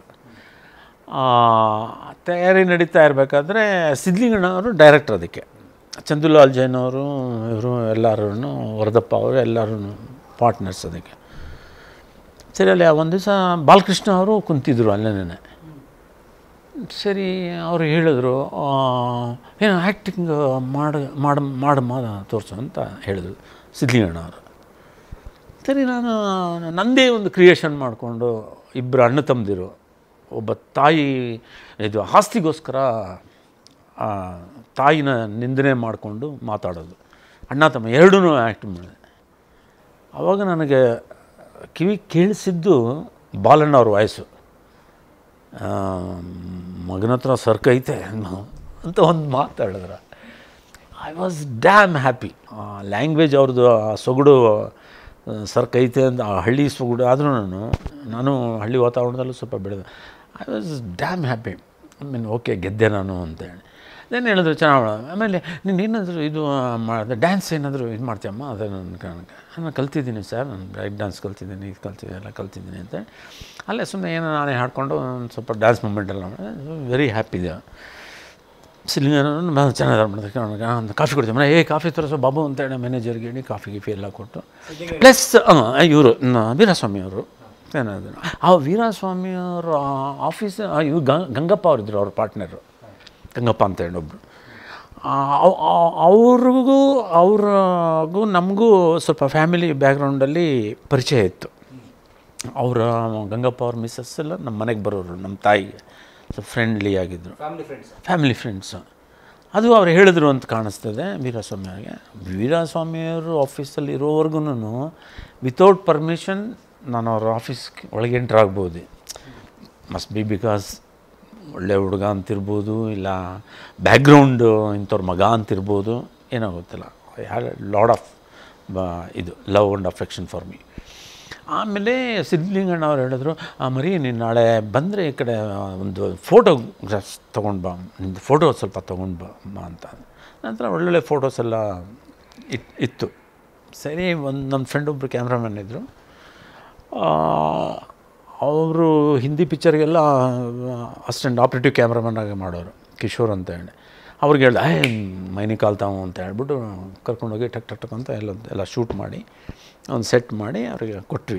ತಯಾರಿ ನಡೀತಾ ಇರಬೇಕಾದ್ರೆ ಸಿದ್ಲಿಂಗಣ್ಣವರು ಡೈರೆಕ್ಟರ್ ಅದಕ್ಕೆ ಚಂದುಲಾಲ್ ಜೈನ್ ಅವರು ಇವರು ಎಲ್ಲರೂ ವರದಪ್ಪ ಅವರು ಎಲ್ಲರೂ ಪಾರ್ಟ್ನರ್ಸ್ ಅದಕ್ಕೆ ಸರಿ ಅಲ್ಲಿ ಒಂದು ದಿವಸ ಬಾಲಕೃಷ್ಣ ಅವರು ಕುಂತಿದ್ರು ಅಲ್ಲೇನೆ ಸರಿ ಅವರು ಹೇಳಿದ್ರು ಆ, ಏನು ಆ್ಯಕ್ಟಿಂಗ್ ಮಾಡ ಮಾಡ ಮಾಡಮ್ಮ ತೋರಿಸು ಅಂತ ಹೇಳಿದ್ರು ಸಿದ್ಲಿಂಗಣ್ಣ ಅವರು ಸರಿ ನಾನು ನನ್ನದೇ ಒಂದು ಕ್ರಿಯೇಷನ್ ಮಾಡಿಕೊಂಡು ಇಬ್ಬರು ಅಣ್ಣ ತಮ್ಮದಿರು ಒಬ್ಬ ತಾಯಿ ಇದು ಆಸ್ತಿಗೋಸ್ಕರ ಆ, ತಾಯಿನ ನಿಂದನೆ ಮಾಡಿಕೊಂಡು ಮಾತಾಡೋದು ಅಣ್ಣ ತಮ್ಮ ಎರಡೂ ಆ್ಯಕ್ಟ್ ಮಾಡಿದೆ ಆವಾಗ ನನಗೆ ಕಿವಿ ಕೇಳಿಸಿದ್ದು ಬಾಲಣ್ಣ ಅವ್ರ ವಾಯ್ಸು ಆ, ಮಗನ ಹತ್ರ ಸರ್ಕೈತೆ ಅನ್ನೋ ಅಂತ ಒಂದು ಮಾತಾಡಿದ್ರೆ I was damn happy language ಅವ್ರದ್ದು ಆ ಸೊಗಡು ಆ, ಸರ್ಕೈತೆ ಅಂತ ಆ ಹಳ್ಳಿ ಸೊಗಡು ಆದರೂ ನಾನು ನಾನು ಹಳ್ಳಿ ವಾತಾವರಣದಲ್ಲೂ ಸ್ವಲ್ಪ ಬೆಳೆದೆ I was damn happy I mean okay ಗೆದ್ದೆ ನಾನು ಅಂತೇಳಿ ದೆನ್ ಹೇಳಿದ್ರು ಚೆನ್ನಾಗಿ ಆಮೇಲೆ ನೀನು ಏನಾದರೂ ಇದು ಮಾಡಿದೆ ಡ್ಯಾನ್ಸ್ ಏನಾದರೂ ಇದು ಮಾಡ್ತೀಯಮ್ಮ ಅದೇ ನನ್ನ ಕಾರಣಕ್ಕೆ ನಾನು ಕಲ್ತಿದ್ದೀನಿ ಸರ್ ನಾನು ಬ್ರೈಟ್ ಡ್ಯಾನ್ಸ್ ಕಲ್ತಿದ್ದೀನಿ ಇದು ಕಲ್ತಿದ್ದೀನಿ ಎಲ್ಲ ಕಲ್ತಿದ್ದೀನಿ ಅಂತ ಅಲ್ಲೇ ಸುಮ್ಮನೆ ಏನೋ ನಾನೇ ಹಾಡ್ಕೊಂಡು ಒಂದು ಸ್ವಲ್ಪ ಡ್ಯಾನ್ಸ್ ಮೂಮೆಂಟ್ ಎಲ್ಲ ವೆರಿ ಹ್ಯಾಪಿ ಇದೆ ಸಿಲಿಂಗರ್ ಚೆನ್ನಾಗಿ ಮಾಡಿದೆ ಒಂದು ಕಾಫಿ ಕೊಡ್ತೀವಿ ಮನೆ ಏ ಕಾಫಿ ತರಿಸೋ ಬಾಬು ಅಂತ ಹೇಳಿ ಮ್ಯಾನೇಜರ್ಗೆ ಹೇಳಿ ಕಾಫಿ ಗಿಫಿ ಎಲ್ಲ ಕೊಟ್ಟು ಪ್ಲಸ್ ಇವರು ವೀರಸ್ವಾಮಿ ಅವರು ಏನಾದ್ರು ಆ ವೀರಸ್ವಾಮಿ ಅವರು ಆಫೀಸ್ ಇವ್ರು ಗಂಗಪ್ಪ ಅವರಿದ್ದರು ಅವ್ರ ಪಾರ್ಟ್ನರು ಗಂಗಪ್ಪ ಅಂತ ಹೇಳಿ ಒಬ್ಬರು ಅವ್ರಿಗೂ ಅವ್ರಿಗೂ ನಮಗೂ ಸ್ವಲ್ಪ ಫ್ಯಾಮಿಲಿ ಬ್ಯಾಕ್ಗ್ರೌಂಡಲ್ಲಿ ಪರಿಚಯ ಇತ್ತು ಅವರ ಗಂಗಪ್ಪ ಅವ್ರ ಮಿಸ್ಸಸ್ ಎಲ್ಲ ನಮ್ಮ ಮನೆಗೆ ಬರೋರು ನಮ್ಮ ತಾಯಿಗೆ ಸ್ವಲ್ಪ ಫ್ರೆಂಡ್ಲಿ ಆಗಿದ್ದರು ಫ್ಯಾಮಿಲಿ ಫ್ರೆಂಡ್ಸ್ ಫ್ಯಾಮಿಲಿ ಫ್ರೆಂಡ್ಸು ಅದು ಅವ್ರು ಹೇಳಿದ್ರು ಅಂತ ಕಾಣಿಸ್ತದೆ ವೀರಸ್ವಾಮಿ ಅವ್ರಿಗೆ ವೀರಸ್ವಾಮಿಯವರು ಆಫೀಸಲ್ಲಿ ಇರೋವರೆಗೂ ವಿತೌಟ್ ಪರ್ಮಿಷನ್ ನಾನು ಅವ್ರ ಆಫೀಸ್ಗೆ ಒಳಗೆ ಎಂಟ್ರ್ ಆಗ್ಬೋದು ಮಸ್ಟ್ ಬಿ ಬಿಕಾಸ್ ಒಳ್ಳೆ ಹುಡುಗ ಅಂತಿರ್ಬೋದು ಇಲ್ಲ ಬ್ಯಾಕ್ಗ್ರೌಂಡು ಇಂಥವ್ರ ಮಗ ಅಂತಿರ್ಬೋದು ಏನೋ ಗೊತ್ತಿಲ್ಲ ಹ್ಯಾಡ್ ಲಾಡ್ ಆಫ್ ಇದು love and affection for me ಆಮೇಲೆ ಸಿದ್ಲಿಂಗಣ್ಣ ಅವ್ರು ಹೇಳಿದ್ರು ಆ ಮರಿ ನೀನು ನಾಳೆ ಬಂದರೆ ಈ ಕಡೆ ಒಂದು ಫೋಟೋಗ್ರಾಫ್ಸ್ ತೊಗೊಂಡು ಬಾ ನಿಂದು ಫೋಟೋ ಸ್ವಲ್ಪ ತೊಗೊಂಡು ಬಾ ಬಾ ಅಂತ ನಂತರ ಒಳ್ಳೊಳ್ಳೆ ಫೋಟೋಸ್ ಎಲ್ಲ ಇತ್ ಇತ್ತು ಸರಿ ಒಂದು ನಮ್ಮ ಫ್ರೆಂಡ್ ಒಬ್ಬರು ಕ್ಯಾಮ್ರಾಮನ್ ಇದ್ದರು ಅವರು ಹಿಂದಿ ಪಿಕ್ಚರ್ಗೆಲ್ಲ ಅಸಿಸ್ಟೆಂಟ್ ಆಪ್ರೇಟಿವ್ ಕ್ಯಾಮ್ರಾಮನ್ ಆಗಿ ಮಾಡೋರು ಕಿಶೋರ್ ಅಂತ ಹೇಳಿ ಅವ್ರಿಗೆ ಹೇಳ್ದೆ ಏ ಮೈನಿ ಕಾಲ್ತಾವು ಅಂತ ಹೇಳ್ಬಿಟ್ಟು ಕರ್ಕೊಂಡೋಗಿ ಟಕ್ ಟಕ್ ಟಕ್ ಅಂತ ಎಲ್ಲ ಎಲ್ಲ ಶೂಟ್ ಮಾಡಿ ಒಂದು ಸೆಟ್ ಮಾಡಿ ಅವ್ರಿಗೆ ಕೊಟ್ವಿ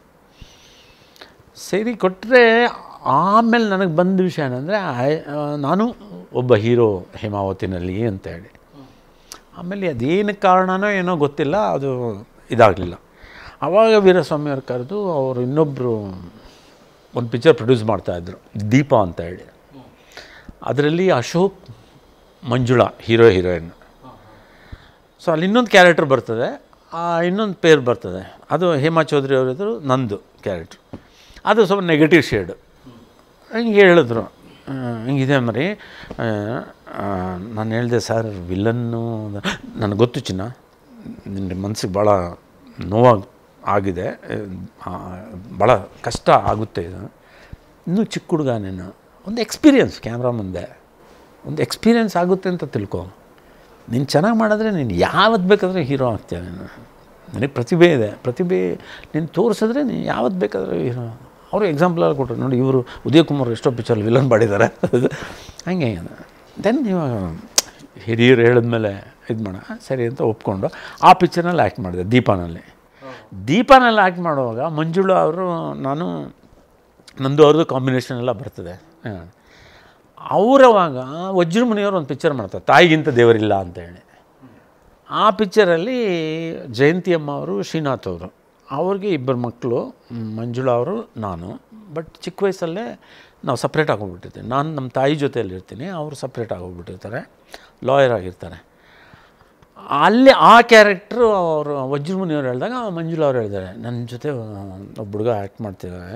ಸರಿ ಕೊಟ್ಟರೆ ಆಮೇಲೆ ನನಗೆ ಬಂದ ವಿಷಯ ಏನಂದರೆ ನಾನು ಒಬ್ಬ ಹೀರೋ ಹೇಮಾವತಿನಲ್ಲಿ ಅಂತ ಹೇಳಿ ಆಮೇಲೆ ಅದೇನು ಕಾರಣನೋ ಏನೋ ಗೊತ್ತಿಲ್ಲ ಅದು ಇದಾಗಲಿಲ್ಲ ಆವಾಗ ವೀರಸ್ವಾಮಿ ಅವ್ರು ಕರೆದು ಅವರು ಇನ್ನೊಬ್ಬರು ಒಂದು ಪಿಕ್ಚರ್ ಪ್ರೊಡ್ಯೂಸ್ ಮಾಡ್ತಾಯಿದ್ರು ದೀಪ ಅಂತ ಹೇಳಿ ಅದರಲ್ಲಿ Ashok Manjula hero heroine so ಅಲ್ಲಿ ಇನ್ನೊಂದು ಕ್ಯಾರೆಕ್ಟರ್ ಬರ್ತದೆ ಆ ಇನ್ನೊಂದು ಪೇರ್ ಬರ್ತದೆ ಅದು ಹೇಮಾ ಚೌಧರಿ ಅವರಿದ್ರು ನಂದು ಕ್ಯಾರೆಕ್ಟ್ರ್ ಅದು ಸ್ವಲ್ಪ ನೆಗೆಟಿವ್ ಶೇಡು ಹಿಂಗೆ ಹೇಳಿದ್ರು ಆ, ಹಿಂಗಿದೆ ಮರಿ ಆ, ಆ, ನಾನು ಹೇಳಿದೆ ಸರ್ ವಿಲನ್ನು ನನಗೆ ಗೊತ್ತು ಚಿನ್ನ ನಿನ್ನ ಮನಸ್ಸಿಗೆ ಭಾಳ ನೋವಾಗಿ ಆಗಿದೆ ಆ, ಭಾಳ ಕಷ್ಟ ಆಗುತ್ತೆ ಇದು ಇನ್ನೂ ಚಿಕ್ಕ ಹುಡುಗ ನೀನು ಒಂದು ಎಕ್ಸ್ಪೀರಿಯನ್ಸ್ ಕ್ಯಾಮ್ರಾ ಮುಂದೆ ಒಂದು ಎಕ್ಸ್ಪೀರಿಯನ್ಸ್ ಆಗುತ್ತೆ ಅಂತ ತಿಳ್ಕೊ ನೀನು ಚೆನ್ನಾಗಿ ಮಾಡಿದ್ರೆ ನೀನು ಯಾವತ್ತು ಬೇಕಾದರೆ ಹೀರೋ ಆಗ್ತೀಯ ನೀನು ನನಗೆ ಪ್ರತಿಭೆ ಇದೆ ಪ್ರತಿಭೆ ನೀನು ತೋರಿಸಿದ್ರೆ ನೀನು ಯಾವತ್ತು ಬೇಕಾದರೂ ಏನು ಅವರು ಎಕ್ಸಾಂಪಲ್ ಎಲ್ಲ ಕೊಟ್ಟರು ನೋಡಿ ಇವರು ಉದಯ್ ಕುಮಾರ್ ಎಷ್ಟೋ ಪಿಕ್ಚರ್ ವಿಲನ್ ಮಾಡಿದ್ದಾರೆ ಹಂಗೆ ದೆನ್ ಇವಾಗ ಹಿರಿಯರು ಹೇಳಿದ್ಮೇಲೆ ಇದು ಮಾಡ ಸರಿ ಅಂತ ಒಪ್ಕೊಂಡು ಆ ಪಿಕ್ಚರ್ನಲ್ಲಿ ಆ್ಯಕ್ಟ್ ಮಾಡಿದೆ ದೀಪಾನಲ್ಲಿ ದೀಪಾನಲ್ಲಿ ಆ್ಯಕ್ಟ್ ಮಾಡುವಾಗ ಮಂಜುಳಾ ಅವರು ನಾನು ನಂದು ಅವ್ರದ್ದು ಕಾಂಬಿನೇಷನ್ ಎಲ್ಲ ಬರ್ತದೆ ಹಾಂ ಅವರವಾಗ ವಜ್ರಮುನಿಯವರು ಒಂದು ಪಿಕ್ಚರ್ ಮಾಡ್ತಾರೆ ತಾಯಿಗಿಂತ ದೇವರಿಲ್ಲ ಅಂತೇಳಿ ಆ ಪಿಕ್ಚರಲ್ಲಿ ಜಯಂತಿ ಅಮ್ಮ ಅವರು ಶ್ರೀನಾಥ್ ಅವರು ಅವ್ರಿಗೆ ಇಬ್ಬರು ಮಕ್ಕಳು ಮಂಜುಳಾ ಅವರು ನಾನು ಬಟ್ ಚಿಕ್ಕ ವಯಸ್ಸಲ್ಲೇ ನಾವು ಸಪ್ರೇಟ್ ಆಗೋಗ್ಬಿಟ್ಟಿರ್ತೀವಿ ನಾನು ನಮ್ಮ ತಾಯಿ ಜೊತೆಯಲ್ಲಿ ಇರ್ತೀನಿ ಅವರು ಸಪ್ರೇಟ್ ಆಗೋಗ್ಬಿಟ್ಟಿರ್ತಾರೆ ಲಾಯರ್ ಆಗಿರ್ತಾರೆ ಅಲ್ಲಿ ಆ ಕ್ಯಾರೆಕ್ಟ್ರು ಅವರು ವಜ್ರಮುನಿಯವ್ರು ಹೇಳಿದಾಗ ಮಂಜುಳಾ ಅವ್ರು ಹೇಳಿದ್ದಾರೆ ನನ್ನ ಜೊತೆ ಒಬ್ಬ ಹುಡುಗ ಆ್ಯಕ್ಟ್ ಮಾಡ್ತಿದ್ದಾರೆ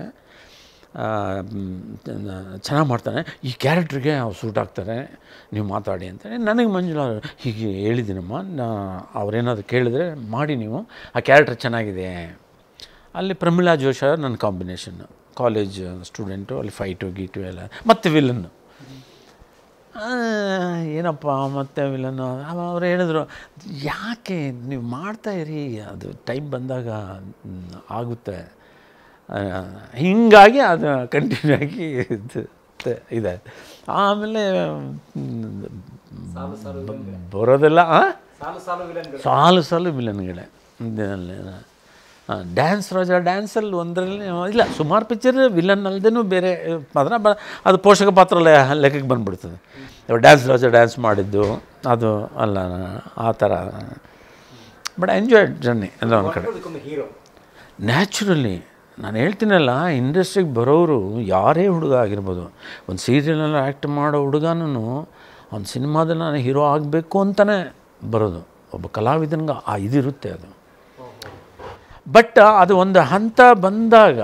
ಚೆನ್ನಾಗಿ ಮಾಡ್ತಾನೆ ಈ ಕ್ಯಾರೆಕ್ಟ್ರಿಗೆ ಅವ್ರು ಸೂಟ್ ಆಗ್ತಾರೆ ನೀವು ಮಾತಾಡಿ ಅಂತೇಳಿ ನನಗೆ ಮಂಜುಳಾ ಅವ್ರು ಹೀಗೆ ಹೇಳಿದ್ದೀನಮ್ಮ ನಾ ಅವ್ರೇನಾದ್ರು ಕೇಳಿದ್ರೆ ಮಾಡಿ ನೀವು ಆ ಕ್ಯಾರೆಕ್ಟರ್ ಚೆನ್ನಾಗಿದೆ ಅಲ್ಲಿ ಪ್ರಮೀಳಾ ಜೋಶ್ ಅವ್ರು ನನ್ನ ಕಾಂಬಿನೇಷನ್ನು ಕಾಲೇಜ್ ಸ್ಟೂಡೆಂಟು ಅಲ್ಲಿ ಫೈಟು ಗೀಟು ಎಲ್ಲ ಮತ್ತು ವಿಲನ್ನು ಆ, ಏನಪ್ಪ ಮತ್ತೆ ವಿಲನ್ನು ಅವ್ರು ಹೇಳಿದ್ರು ಯಾಕೆ ನೀವು ಮಾಡ್ತಾ ಇರಿ ಅದು ಟೈಮ್ ಬಂದಾಗ ಮ್, ಆಗುತ್ತೆ ಆ, ಹೀಗಾಗಿ ಅದು ಕಂಟಿನ್ಯೂ ಆಗಿ ಇದು ತ- ಇದೆ ಆಮೇಲೆ ಮ್, ಬ- ಬರೋದೆಲ್ಲ ಆ? ಸಾಲು ಸಾಲು ವಿಲನ್ಗಳು ಸಾಲು ಸಾಲು ವಿಲನ್ಗಳೇ ಡ್ಯಾನ್ಸ್ ರಾಜ ಡ್ಯಾನ್ಸಲ್ಲಿ ಒಂದರಲ್ಲಿ ಇಲ್ಲ ಸುಮಾರು ಪಿಕ್ಚರ್ ವಿಲನ್ ಅಲ್ಲದೇನೂ ಬೇರೆ ಮಾತ್ರ ಬ ಅದು ಪೋಷಕ ಪಾತ್ರ ಲೆ ಲೆಕ್ಕಕ್ಕೆ ಬಂದುಬಿಡ್ತದೆ ಇವಾಗ ಡ್ಯಾನ್ಸ್ ರಾಜ ಡ್ಯಾನ್ಸ್ ಮಾಡಿದ್ದು ಅದು ಅಲ್ಲ ಆ ಥರ ಬಟ್ ಎಂಜಾಯ್ ಜರ್ನಿ ಎಲ್ಲ ಒಂದು ಕಡೆ ಅದಕ್ಕೊಂದು ಹೀರೋ ನ್ಯಾಚುರಲಿ ನಾನು ಹೇಳ್ತೀನಲ್ಲ ಇಂಡಸ್ಟ್ರಿಗೆ ಬರೋರು ಯಾರೇ ಹುಡುಗ ಆಗಿರ್ಬೋದು ಒಂದು ಸೀರಿಯಲಲ್ಲಿ ಆ್ಯಕ್ಟ್ ಮಾಡೋ ಹುಡುಗನೂ ಒಂದು ಸಿನಿಮಾದಲ್ಲಿ ನಾನು ಹೀರೋ ಆಗಬೇಕು ಅಂತಲೇ ಬರೋದು ಒಬ್ಬ ಕಲಾವಿದನಿಗೆ ಆ ಇದಿರುತ್ತೆ ಅದು ಬಟ್ ಅದು ಒಂದು ಹಂತ ಬಂದಾಗ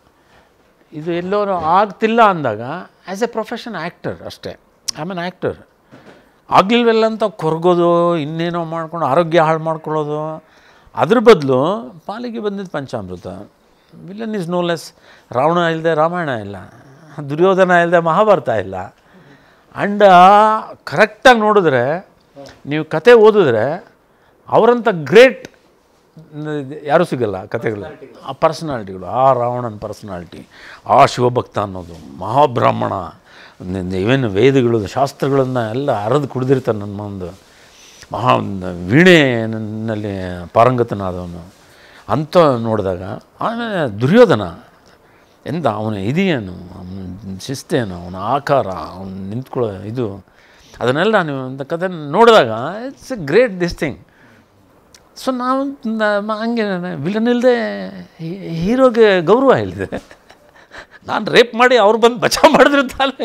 ಇದು ಎಲ್ಲೋ ಆಗ್ತಿಲ್ಲ ಅಂದಾಗ ಆ್ಯಸ್ ಎ ಪ್ರೊಫೆಷನ್ ಆ್ಯಕ್ಟರ್ ಅಷ್ಟೇ ಐ ಆಮ್ ಆನ್ ಆ್ಯಕ್ಟರ್ ಆಗಲಿಲ್ವಲ್ಲ ಅಂತ ಕೊರಗೋದು ಇನ್ನೇನೋ ಮಾಡ್ಕೊಂಡು ಆರೋಗ್ಯ ಹಾಳು ಮಾಡ್ಕೊಳ್ಳೋದು ಅದ್ರ ಬದಲು ಪಾಲಿಗೆ ಬಂದಿದ್ದು ಪಂಚಾಮೃತ villain is no less Ravana ಇಲ್ಲದೆ ರಾಮಾಯಣ ಇಲ್ಲ ದುರ್ಯೋಧನ ಇಲ್ಲದೆ ಮಹಾಭಾರತ ಇಲ್ಲ ಆ್ಯಂಡ್ ಕರೆಕ್ಟಾಗಿ ನೋಡಿದ್ರೆ ನೀವು ಕತೆ ಓದಿದ್ರೆ ಅವರಂಥ ಗ್ರೇಟ್ ಯಾರೂ ಸಿಗಲ್ಲ ಕತೆಗಳು ಆ ಪರ್ಸನಾಲಿಟಿಗಳು ಆ ರಾವಣನ ಪರ್ಸನಾಲಿಟಿ ಆ ಶಿವಭಕ್ತ ಅನ್ನೋದು ಮಹಾಬ್ರಾಹ್ಮಣ ಇವೇನು ವೇದಗಳು ಶಾಸ್ತ್ರಗಳನ್ನು ಎಲ್ಲ ಅರದು ಕುಡಿದಿರ್ತಾನೆ ನನ್ನ ಮುಂದೆ ಮಹಾ ವೀಣೆನಲ್ಲಿ ಪಾರಂಗತನಾದವನು ಅಂತ ನೋಡಿದಾಗ ಆಮೇಲೆ ದುರ್ಯೋಧನ ಎಂತ ಅವನ ಇದೆಯೇನು ಅವನ ಶಿಸ್ತೇನು ಅವನ ಆಕಾರ ಅವನು ನಿಂತ್ಕೊಳ್ಳೋ ಇದು ಅದನ್ನೆಲ್ಲ ನೀವು ಒಂದು ಕತೆ ನೋಡಿದಾಗ it's a great this thing so ನಾವು ನ- ಹಂಗೆ ವಿಲನ್ ಇಲ್ಲದೆ ಹೀರೋಗೆ ಗೌರವ ಇಲ್ಲಿದೆ ನಾನು ರೇಪ್ ಮಾಡಿ ಅವ್ರು ಬಂದು ಬಚಾವ್ ಮಾಡಿದ್ರು ತಾನೆ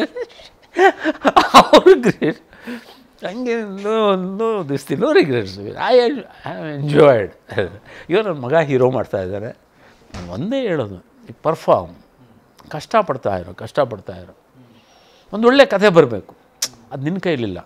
ಅವರು ಗ್ರೇಟ್ ಹಂಗೆ ಒಂದು this no regrets I have enjoyed ಇವಾಗ ನನ್ನ ಮಗ ಹೀರೋ ಮಾಡ್ತಾ ಇದ್ದಾರೆ ನಾನು ಒಂದೇ ಹೇಳೋದು ಈ ಪರ್ಫಾರ್ಮ್ ಕಷ್ಟಪಡ್ತಾ ಇರೋ ಕಷ್ಟಪಡ್ತಾ ಇರೋ ಒಂದು ಒಳ್ಳೆ ಕಥೆ ಬರಬೇಕು ಅದು ನಿನ್ನ ಕೈಲಿಲ್ಲ